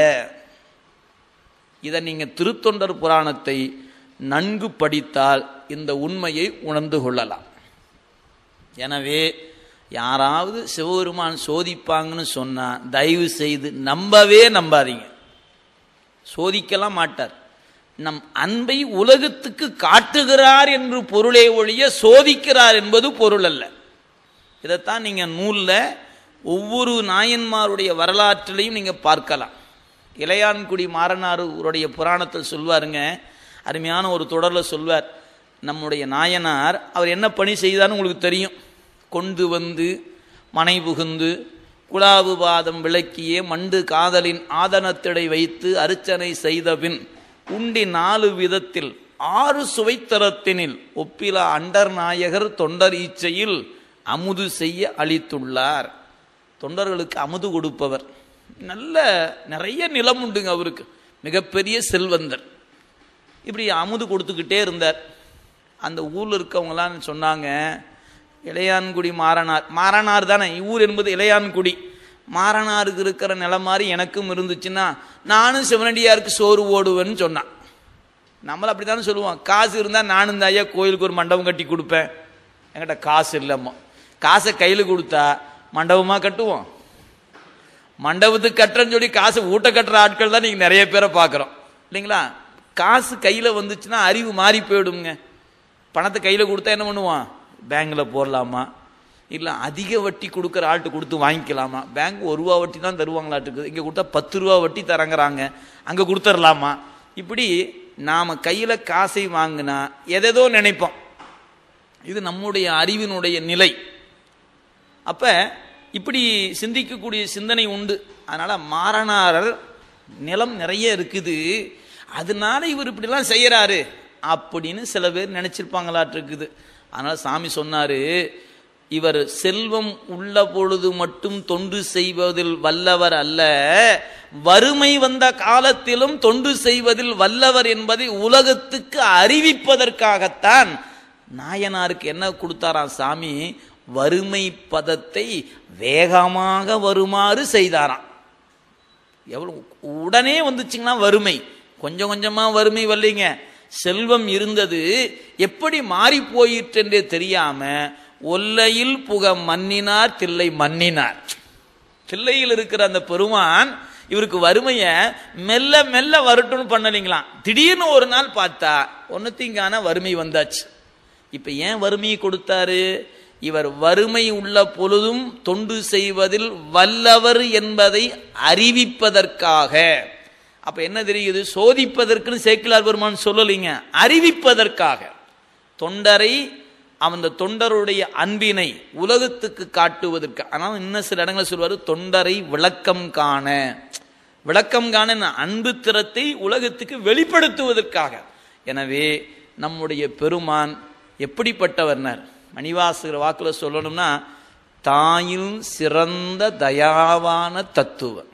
இதை நீங்க திருத்தொண்டர் புராணத்தை நன்கு படித்தால் இந்த உண்மையை உணர்ந்து கொள்ளலாம் எனவே யாராவது சிவபெருமான் சோதிப்பாங்கன்னு சொன்னா தயவு செய்து நம்பவே நம்பாதீங்க சோதிக்கலாம் மாட்டார் நம் அன்பை உலகத்துக்கு காட்டுகிறார் என்று பொருளே ஒழிய சோதிக்கிறார் என்பது பொருள் அல்ல இதைத்தான் நீங்க நூல்ல ஒவ்வொரு நாயன்மாருடைய வரலாற்றிலையும் நீங்க பார்க்கலாம் இளையான்குடி மாறனாருடைய புராணத்தில் சொல்வாருங்க அருமையான ஒரு தொடரில் சொல்வார் நம்முடைய நாயனார் அவர் என்ன பணி செய்தார்னு உங்களுக்கு தெரியும் கொண்டு வந்து மனை புகுந்து குழாவு பாதம் விளக்கிய மண்டு காதலின் ஆதனத்திடை வைத்து அர்ச்சனை செய்தபின் உண்டி நாலு விதத்தில் ஆறு சுவைத்தரத்தினில் ஒப்பில அண்டர் நாயகர் தொண்டர் ஈச்சையில் அமுது செய்ய அளித்துள்ளார் தொண்டர்களுக்கு அமுது கொடுப்பவர் நல்ல நிறைய நிலம் உண்டுங்க அவருக்கு மிகப்பெரிய செல்வந்தர் இப்படி அமுது கொடுத்துக்கிட்டே இருந்தார் அந்த ஊரில் இருக்கவங்களாம் சொன்னாங்க இளையான்குடி மாறனார் மாறனார் தானே ஊர் என்பது இளையான்குடி மாறனாருக்கு இருக்கிற நிலம் மாதிரி எனக்கும் இருந்துச்சுன்னா நானும் சிவனடியாருக்கு சோறு ஓடுவேன்னு சொன்னான் நம்மள அப்படி தானே சொல்லுவோம் காசு இருந்தால் நானும் தாயா கோயிலுக்கு ஒரு மண்டபம் கட்டி கொடுப்பேன் என்கிட்ட காசு இல்லைம்மா காசை கையில் கொடுத்தா மண்டபமாக கட்டுவோம் மண்டபத்துக்கு கட்டுறேன்னு சொல்லி காசு ஊட்ட கட்டுற ஆட்கள் தான் நீங்கள் நிறைய பேரை பார்க்குறோம் இல்லைங்களா காசு கையில் வந்துச்சுன்னா அறிவு மாறி போயிடுங்க பணத்தை கையில் கொடுத்தா என்ன பண்ணுவான் பேங்கில் போடலாமா இல்லை அதிக வட்டி கொடுக்குற ஆள்கிட்ட கொடுத்து வாங்கிக்கலாமா பேங்க் ஒரு ரூபா வட்டி தான் தருவாங்களாட்டுக்குது இங்கே கொடுத்தா பத்து ரூபா வட்டி தரங்குறாங்க அங்கே கொடுத்துடலாமா இப்படி நாம் கையில் காசை வாங்கினா எதேதோ நினைப்போம் இது நம்முடைய அறிவினுடைய நிலை அப்போ இப்படி சிந்திக்கக்கூடிய சிந்தனை உண்டு அதனால் மாறனாரர் நிலம் நிறைய இருக்குது அதனால இவர் இப்படிலாம் செய்யறாரு அப்படின்னு சில பேர் நினைச்சிருப்பாங்களாட்டு இருக்குது அதனால சாமி சொன்னாரு இவர் செல்வம் உள்ள பொழுது மட்டும் தொண்டு செய்வதில் வல்லவர் அல்ல வறுமை வந்த காலத்திலும் தொண்டு செய்வதில் வல்லவர் என்பதை உலகத்துக்கு அறிவிப்பதற்காகத்தான் நாயனாருக்கு என்ன கொடுத்தாராம் சாமி வறுமை பதத்தை வேகமாக வருமாறு செய்தாராம் எவ்வளவு உடனே வந்துச்சுங்கன்னா வறுமை கொஞ்சம் கொஞ்சமா வறுமை வரலைங்க செல்வம் இருந்தது எப்படி மாறி போயிற்று என்றே தெரியாம ஒல்லையில் புக மன்னினார் தில்லை மன்னினார் தில்லையில் இருக்கிற அந்த பெருமான் இவருக்கு வறுமைய மெல்ல மெல்ல வரட்டும்னு பண்ணலீங்களாம் திடீர்னு ஒரு நாள் பார்த்தா ஒன்னத்திங்கான வறுமை வந்தாச்சு இப்ப ஏன் வறுமையை கொடுத்தாரு இவர் வறுமை உள்ள பொழுதும் தொண்டு செய்வதில் வல்லவர் என்பதை அறிவிப்பதற்காக அப்ப என்ன தெரியுது சோதிப்பதற்குன்னு சேக்கிலார் பெருமான் சொல்லலைங்க அறிவிப்பதற்காக தொண்டரை அந்த தொண்டருடைய அன்பினை உலகத்துக்கு காட்டுவதற்கு ஆனால் இன்னும் சில இடங்களில் சொல்வார் தொண்டரை விளக்கம் காண விளக்கம் காண அன்பு திறத்தை உலகத்துக்கு வெளிப்படுத்துவதற்காக எனவே நம்முடைய பெருமான் எப்படிப்பட்டவர்னர் மணிவாசகர் வாக்குல சொல்லணும்னா தாயில் சிறந்த தயாவான தத்துவம்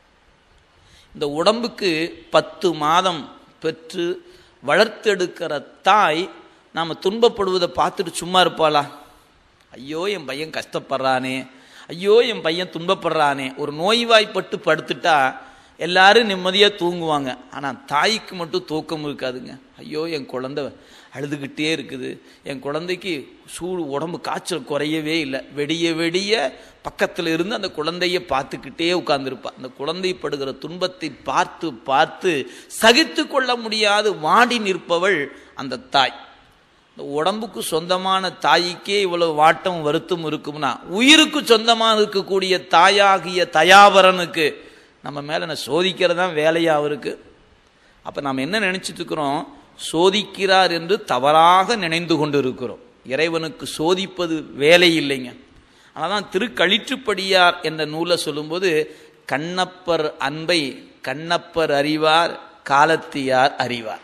இந்த உடம்புக்கு பத்து மாதம் பெற்று வளர்த்தெடுக்கிற தாய் நாம் துன்பப்படுவதை பார்த்துட்டு சும்மா இருப்பாளா ஐயோ என் பையன் கஷ்டப்படுறானே ஐயோ என் பையன் துன்பப்படுறானே ஒரு நோய்வாய்ப்பட்டு படுத்துட்டா எல்லாரும் நிம்மதியாக தூங்குவாங்க ஆனால் தாய்க்கு மட்டும் தூக்கம் இருக்காதுங்க ஐயோ என் குழந்தை அழுதுகிட்டே இருக்குது என் குழந்தைக்கு சூடு உடம்பு காய்ச்சல் குறையவே இல்லை வெடிய வெடிய பக்கத்தில் இருந்து அந்த குழந்தைய பார்த்துக்கிட்டே உட்கார்ந்துருப்பா அந்த குழந்தை படுகிற துன்பத்தை பார்த்து பார்த்து சகித்து கொள்ள முடியாது வாடி நிற்பவள் அந்த தாய் இந்த உடம்புக்கு சொந்தமான தாய்க்கே இவ்வளவு வாட்டம் வருத்தம் இருக்கும்னா உயிருக்கு சொந்தமாக இருக்கக்கூடிய தாயாகிய தயாபரனுக்கு நம்ம மேலே நான் சோதிக்கிறது தான் வேலையா அவருக்கு அப்போ நாம் என்ன நினைச்சிட்டு இருக்கிறோம் சோதிக்கிறார் என்று தவறாக நினைந்து கொண்டு இருக்கிறோம் இறைவனுக்கு சோதிப்பது வேலை இல்லைங்க ஆனால் தான் திருக்களிற்றுப்படியார் என்ற நூலை சொல்லும்போது கண்ணப்பர் அன்பை கண்ணப்பர் அறிவார் காலத்தியார் அறிவார்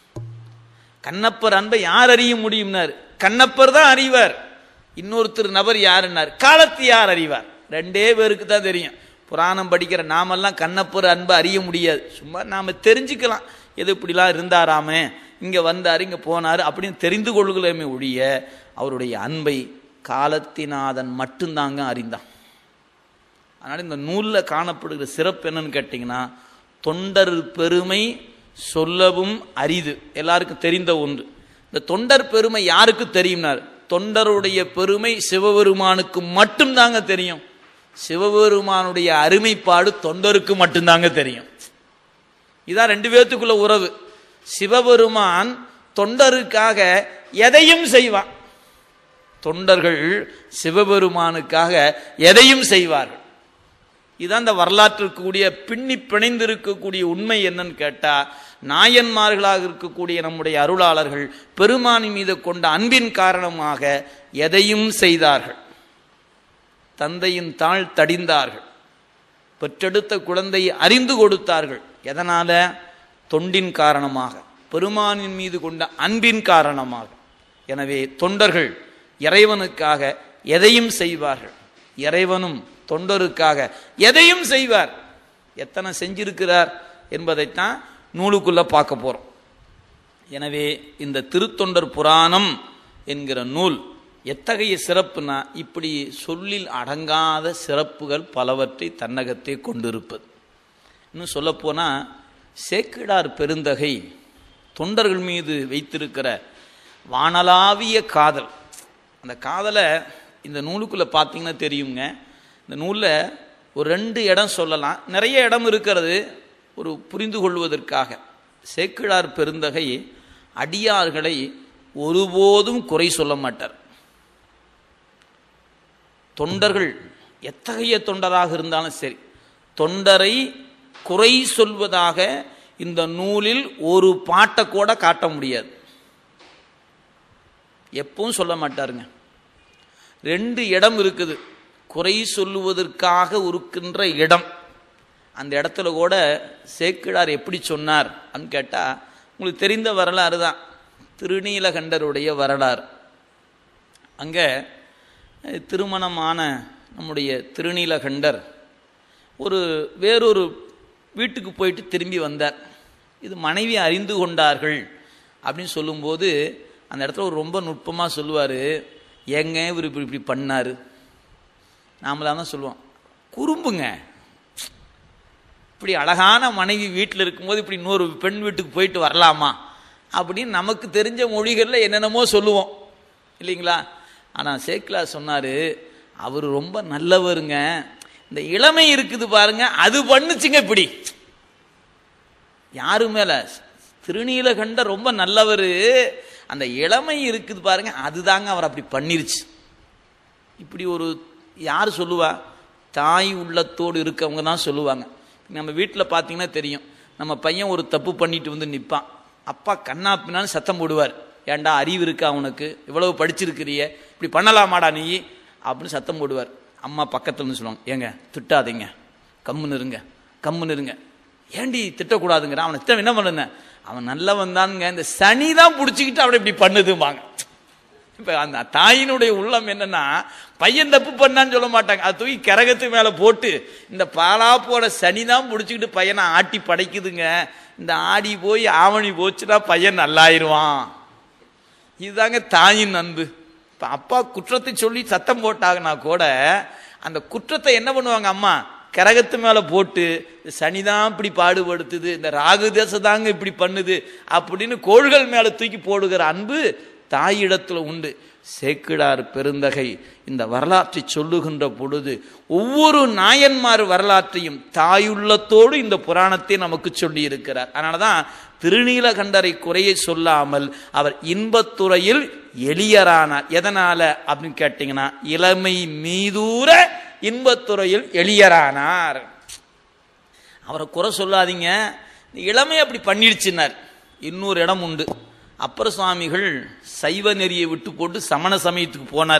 கண்ணப்பர் அன்பை யார் அறிய முடியும்னார் கண்ணப்பர் தான் அறிவார் இன்னொருத்தர் நபர் யாருன்னார் காலத்து யார் அறிவார் ரெண்டே பேருக்கு தான் தெரியும் புராணம் படிக்கிற நாமெல்லாம் கண்ணப்பர் அன்பை அறிய முடியாது சும்மா நாம் தெரிஞ்சுக்கலாம் எது இப்படிலாம் இருந்தாராமே இங்கே வந்தார் இங்கே போனார் அப்படின்னு தெரிந்து கொள்ளுகளேமே ஒழிய அவருடைய அன்பை காலத்தினாதன் மட்டும்தாங்க அறிந்தான் அதனால் இந்த நூலில் காணப்படுகிற சிறப்பு என்னன்னு கேட்டிங்கன்னா தொண்டர் பெருமை சொல்லவும் அரிது எல்லாருக்கும் தெரிந்த ஒன்று இந்த தொண்டர் பெருமை யாருக்கு தெரியும்னார் தொண்டருடைய பெருமை சிவபெருமானுக்கு மட்டும்தாங்க தெரியும் சிவபெருமானுடைய அருமைப்பாடு தொண்டருக்கு மட்டும்தாங்க தெரியும் இதான் ரெண்டு பேர்த்துக்குள்ள உறவு சிவபெருமான் தொண்டருக்காக எதையும் செய்வான் தொண்டர்கள் சிவபெருமானுக்காக எதையும் செய்வார்கள் இதுதான் இந்த வரலாற்றுக்கு கூடிய பின்னி பிணைந்திருக்கக்கூடிய உண்மை என்னன்னு கேட்டா நாயன்மார்களாக இருக்கக்கூடிய நம்முடைய அருளாளர்கள் பெருமானி மீது கொண்ட அன்பின் காரணமாக எதையும் செய்தார்கள் தந்தையின் தாழ் தடிந்தார்கள் பெற்றெடுத்த குழந்தையை அறிந்து கொடுத்தார்கள் எதனால தொண்டின் காரணமாக பெருமானின் மீது கொண்ட அன்பின் காரணமாக எனவே தொண்டர்கள் இறைவனுக்காக எதையும் செய்வார்கள் இறைவனும் தொண்டருக்காக எதையும் செய்வார் எத்தனை செஞ்சிருக்கிறார் என்பதைத்தான் நூலுக்குள்ள பார்க்க போறோம் எனவே இந்த திருத்தொண்டர் புராணம் என்கிற நூல் எத்தகைய சிறப்புனா இப்படி சொல்லில் அடங்காத சிறப்புகள் பலவற்றை தன்னகத்தை கொண்டிருப்பது இன்னும் சொல்லப்போனால் சேக்கிடார் பெருந்தகை தொண்டர்கள் மீது வைத்திருக்கிற வானலாவிய காதல் அந்த காதலை இந்த நூலுக்குள்ளே பார்த்தீங்கன்னா தெரியுங்க இந்த நூலில் ஒரு ரெண்டு இடம் சொல்லலாம் நிறைய இடம் இருக்கிறது ஒரு புரிந்து கொள்வதற்காக சேக்கிழார் பெருந்தகை அடியார்களை ஒருபோதும் குறை சொல்ல மாட்டார் தொண்டர்கள் எத்தகைய தொண்டராக இருந்தாலும் சரி தொண்டரை குறை சொல்வதாக இந்த நூலில் ஒரு பாட்டை கூட காட்ட முடியாது எப்பவும் சொல்ல மாட்டாருங்க ரெண்டு இடம் இருக்குது குறை சொல்லுவதற்காக இருக்கின்ற இடம் அந்த இடத்துல கூட சேக்கிழார் எப்படி சொன்னார் அப்படின்னு கேட்டால் உங்களுக்கு தெரிந்த வரலாறு தான் திருநீலகண்டருடைய வரலாறு அங்கே திருமணமான நம்முடைய திருநீலகண்டர் ஒரு வேறொரு வீட்டுக்கு போயிட்டு திரும்பி வந்தார் இது மனைவி அறிந்து கொண்டார்கள் அப்படின்னு சொல்லும்போது அந்த இடத்துல ஒரு ரொம்ப நுட்பமாக சொல்லுவார் ஏங்க இவர் இப்படி இப்படி பண்ணார் நாமளாக தான் சொல்லுவோம் குறும்புங்க இப்படி அழகான மனைவி வீட்டில் இருக்கும்போது இப்படி இன்னொரு பெண் வீட்டுக்கு போயிட்டு வரலாமா அப்படின்னு நமக்கு தெரிஞ்ச மொழிகளில் என்னென்னமோ சொல்லுவோம் இல்லைங்களா ஆனால் சேக்லா சொன்னார் அவர் ரொம்ப நல்லவருங்க இந்த இளமை இருக்குது பாருங்க அது பண்ணுச்சுங்க இப்படி யாரு மேல திருநீலகண்ட ரொம்ப நல்லவர் அந்த இளமை இருக்குது பாருங்க அதுதாங்க அவர் அப்படி பண்ணிருச்சு இப்படி ஒரு யார் சொல்லுவா தாய் உள்ளத்தோடு இருக்கவங்க தான் சொல்லுவாங்க நம்ம வீட்டில் பார்த்தீங்கன்னா தெரியும் நம்ம பையன் ஒரு தப்பு பண்ணிட்டு வந்து நிற்பான் அப்பா கண்ணா பின்னான்னு சத்தம் போடுவார் ஏன்டா அறிவு இருக்கா உனக்கு இவ்வளவு படிச்சிருக்கிறிய இப்படி பண்ணலாமாடா நீ அப்படின்னு சத்தம் போடுவார் அம்மா பக்கத்துல இருந்து சொல்லுவாங்க ஏங்க திட்டாதீங்க கம்முன்னு இருங்க கம்முன்னு இருங்க ஏண்டி திட்டக்கூடாதுங்கிற அவனை திட்டம் என்ன பண்ணுன அவன் நல்லவன் தானுங்க இந்த சனி தான் பிடிச்சிக்கிட்டு அவனை இப்படி பண்ணுதும்பாங்க இப்ப அந்த தாயினுடைய உள்ளம் என்னன்னா பையன் தப்பு பண்ணான்னு சொல்ல மாட்டாங்க அது தூக்கி கரகத்து மேல போட்டு இந்த பாலாப்போட சனி தான் பிடிச்சிக்கிட்டு பையனை ஆட்டி படைக்குதுங்க இந்த ஆடி போய் ஆவணி போச்சுன்னா பையன் நல்லாயிருவான் இதுதாங்க தாயின் அன்பு இப்ப அப்பா குற்றத்தை சொல்லி சத்தம் போட்டாங்கன்னா கூட அந்த குற்றத்தை என்ன பண்ணுவாங்க அம்மா கரகத்து மேல போட்டு சனிதான் இப்படி பாடுபடுத்துது இந்த ராகு தேசம் தாங்க இப்படி பண்ணுது அப்படின்னு கோள்கள் மேல தூக்கி போடுகிற அன்பு தாயிடத்துல உண்டு சேக்கிடார் பெருந்தகை இந்த வரலாற்றை சொல்லுகின்ற பொழுது ஒவ்வொரு நாயன்மார் வரலாற்றையும் தாயுள்ளத்தோடு இந்த புராணத்தை நமக்கு சொல்லி இருக்கிறார் அதனாலதான் திருநீலகண்டரை குறையை சொல்லாமல் அவர் இன்பத்துறையில் எளியரானார் எதனால அப்படின்னு கேட்டீங்கன்னா இளமை மீதூர இன்பத்துறையில் எளியரானார் அவரை குறை சொல்லாதீங்க இந்த இளமை அப்படி பண்ணிடுச்சுன்னார் இன்னொரு இடம் உண்டு அப்பர சுவாமிகள் சைவ நெறியை விட்டு போட்டு சமண சமயத்துக்கு போனார்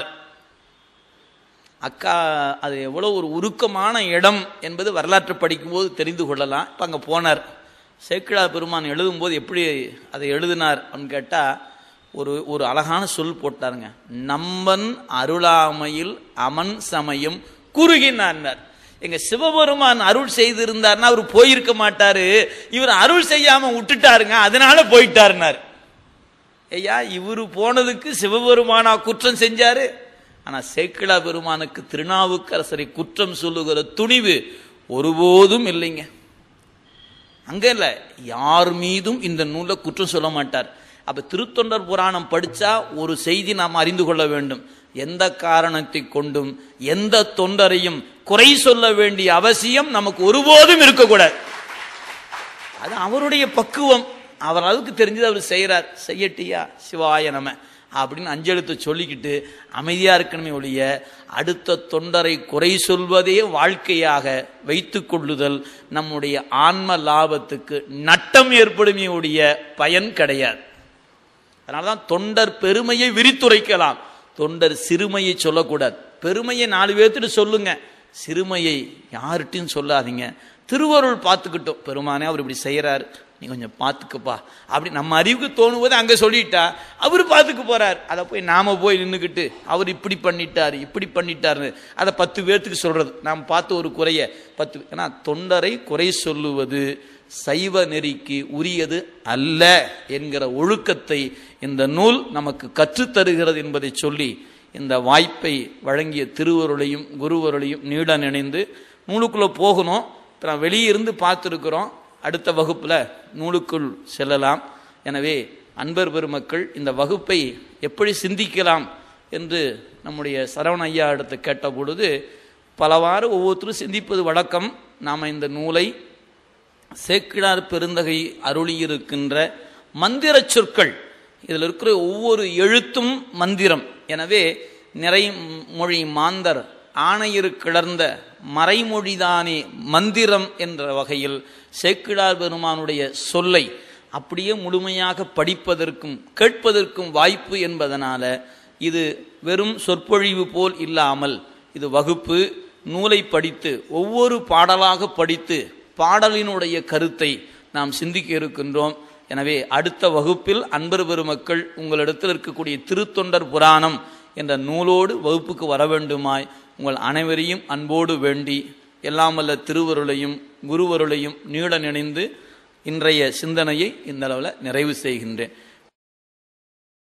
அக்கா அது எவ்வளோ ஒரு உருக்கமான இடம் என்பது வரலாற்று படிக்கும்போது தெரிந்து கொள்ளலாம் இப்போ அங்கே போனார் சேக்கிழா பெருமான் எழுதும்போது எப்படி அதை எழுதினார் அப்படின்னு கேட்டால் ஒரு ஒரு அழகான சொல் போட்டாருங்க நம்பன் அருளாமையில் அமன் சமயம் குறுகினார் எங்க சிவபெருமான் அருள் செய்திருந்தார்னா அவர் போயிருக்க மாட்டாரு இவர் அருள் செய்யாம விட்டுட்டாருங்க அதனால போயிட்டாருனார் ஐயா இவரு போனதுக்கு சிவபெருமானா குற்றம் செஞ்சாரு ஆனா சேக்கிழா பெருமானுக்கு திருநாவுக்கரசரை குற்றம் சொல்லுகிற துணிவு ஒருபோதும் இல்லைங்க அங்க இல்ல யார் மீதும் இந்த நூலை குற்றம் சொல்ல மாட்டார் அப்ப திருத்தொண்டர் புராணம் படிச்சா ஒரு செய்தி நாம் அறிந்து கொள்ள வேண்டும் எந்த காரணத்தை கொண்டும் எந்த தொண்டரையும் குறை சொல்ல வேண்டிய அவசியம் நமக்கு ஒருபோதும் இருக்கக்கூடாது அது அவருடைய பக்குவம் அவர் அதுக்கு தெரிஞ்சது அவர் செய்யறார் செய்யட்டியா சிவாய நம அப்படின்னு அஞ்செழுத்து சொல்லிக்கிட்டு அமைதியா இருக்கணுமே ஒழிய அடுத்த தொண்டரை குறை சொல்வதே வாழ்க்கையாக வைத்துக் கொள்ளுதல் நம்முடைய ஆன்ம லாபத்துக்கு நட்டம் ஏற்படுமே ஒழிய பயன் கிடையாது அதனாலதான் தொண்டர் பெருமையை விரித்துரைக்கலாம் தொண்டர் சிறுமையை சொல்லக்கூடாது பெருமையை நாலு பேர்த்துட்டு சொல்லுங்க சிறுமையை யார்கிட்டையும் சொல்லாதீங்க திருவருள் பார்த்துக்கிட்டோம் பெருமானே அவர் இப்படி செய்யறாரு நீ கொஞ்சம் பார்த்துக்கப்பா அப்படி நம்ம அறிவுக்கு தோணும்போது அங்க சொல்லிட்டா அவர் பார்த்துக்க போறார் அதை போய் நாம போய் நின்றுக்கிட்டு அவர் இப்படி பண்ணிட்டாரு இப்படி பண்ணிட்டாரு அதை பத்து பேர்த்துக்கு சொல்றது நாம் பார்த்து ஒரு குறைய பத்து ஏன்னா தொண்டரை குறை சொல்லுவது சைவ நெறிக்கு உரியது அல்ல என்கிற ஒழுக்கத்தை இந்த நூல் நமக்கு கற்றுத்தருகிறது என்பதை சொல்லி இந்த வாய்ப்பை வழங்கிய திருவருளையும் குருவருளையும் நீட நினைந்து நூலுக்குள்ள போகணும் இப்போ நான் வெளியே இருந்து பார்த்துருக்குறோம் அடுத்த வகுப்புல நூலுக்குள் செல்லலாம் எனவே அன்பர் பெருமக்கள் இந்த வகுப்பை எப்படி சிந்திக்கலாம் என்று நம்முடைய சரவண ஐயா அடுத்து கேட்ட பொழுது பலவாறு ஒவ்வொருத்தரும் சிந்திப்பது வழக்கம் நாம் இந்த நூலை சேக்கிழார் பெருந்தகை அருளியிருக்கின்ற மந்திர சொற்கள் இதில் இருக்கிற ஒவ்வொரு எழுத்தும் மந்திரம் எனவே நிறை மொழி மாந்தர் ஆணையிரு கிளர்ந்த மறைமொழிதானே மந்திரம் என்ற வகையில் சேக்கிழார் பெருமானுடைய சொல்லை அப்படியே முழுமையாக படிப்பதற்கும் கேட்பதற்கும் வாய்ப்பு என்பதனால இது வெறும் சொற்பொழிவு போல் இல்லாமல் இது வகுப்பு நூலை படித்து ஒவ்வொரு பாடலாக படித்து பாடலினுடைய கருத்தை நாம் சிந்திக்க இருக்கின்றோம் எனவே அடுத்த வகுப்பில் அன்பர் பெருமக்கள் உங்களிடத்தில் இருக்கக்கூடிய திருத்தொண்டர் புராணம் என்ற நூலோடு வகுப்புக்கு வர வேண்டுமாய் உங்கள் அனைவரையும் அன்போடு வேண்டி எல்லாம் வல்ல திருவருளையும் குருவருளையும் நீட நினைந்து இன்றைய சிந்தனையை இந்த அளவில் நிறைவு செய்கின்றேன்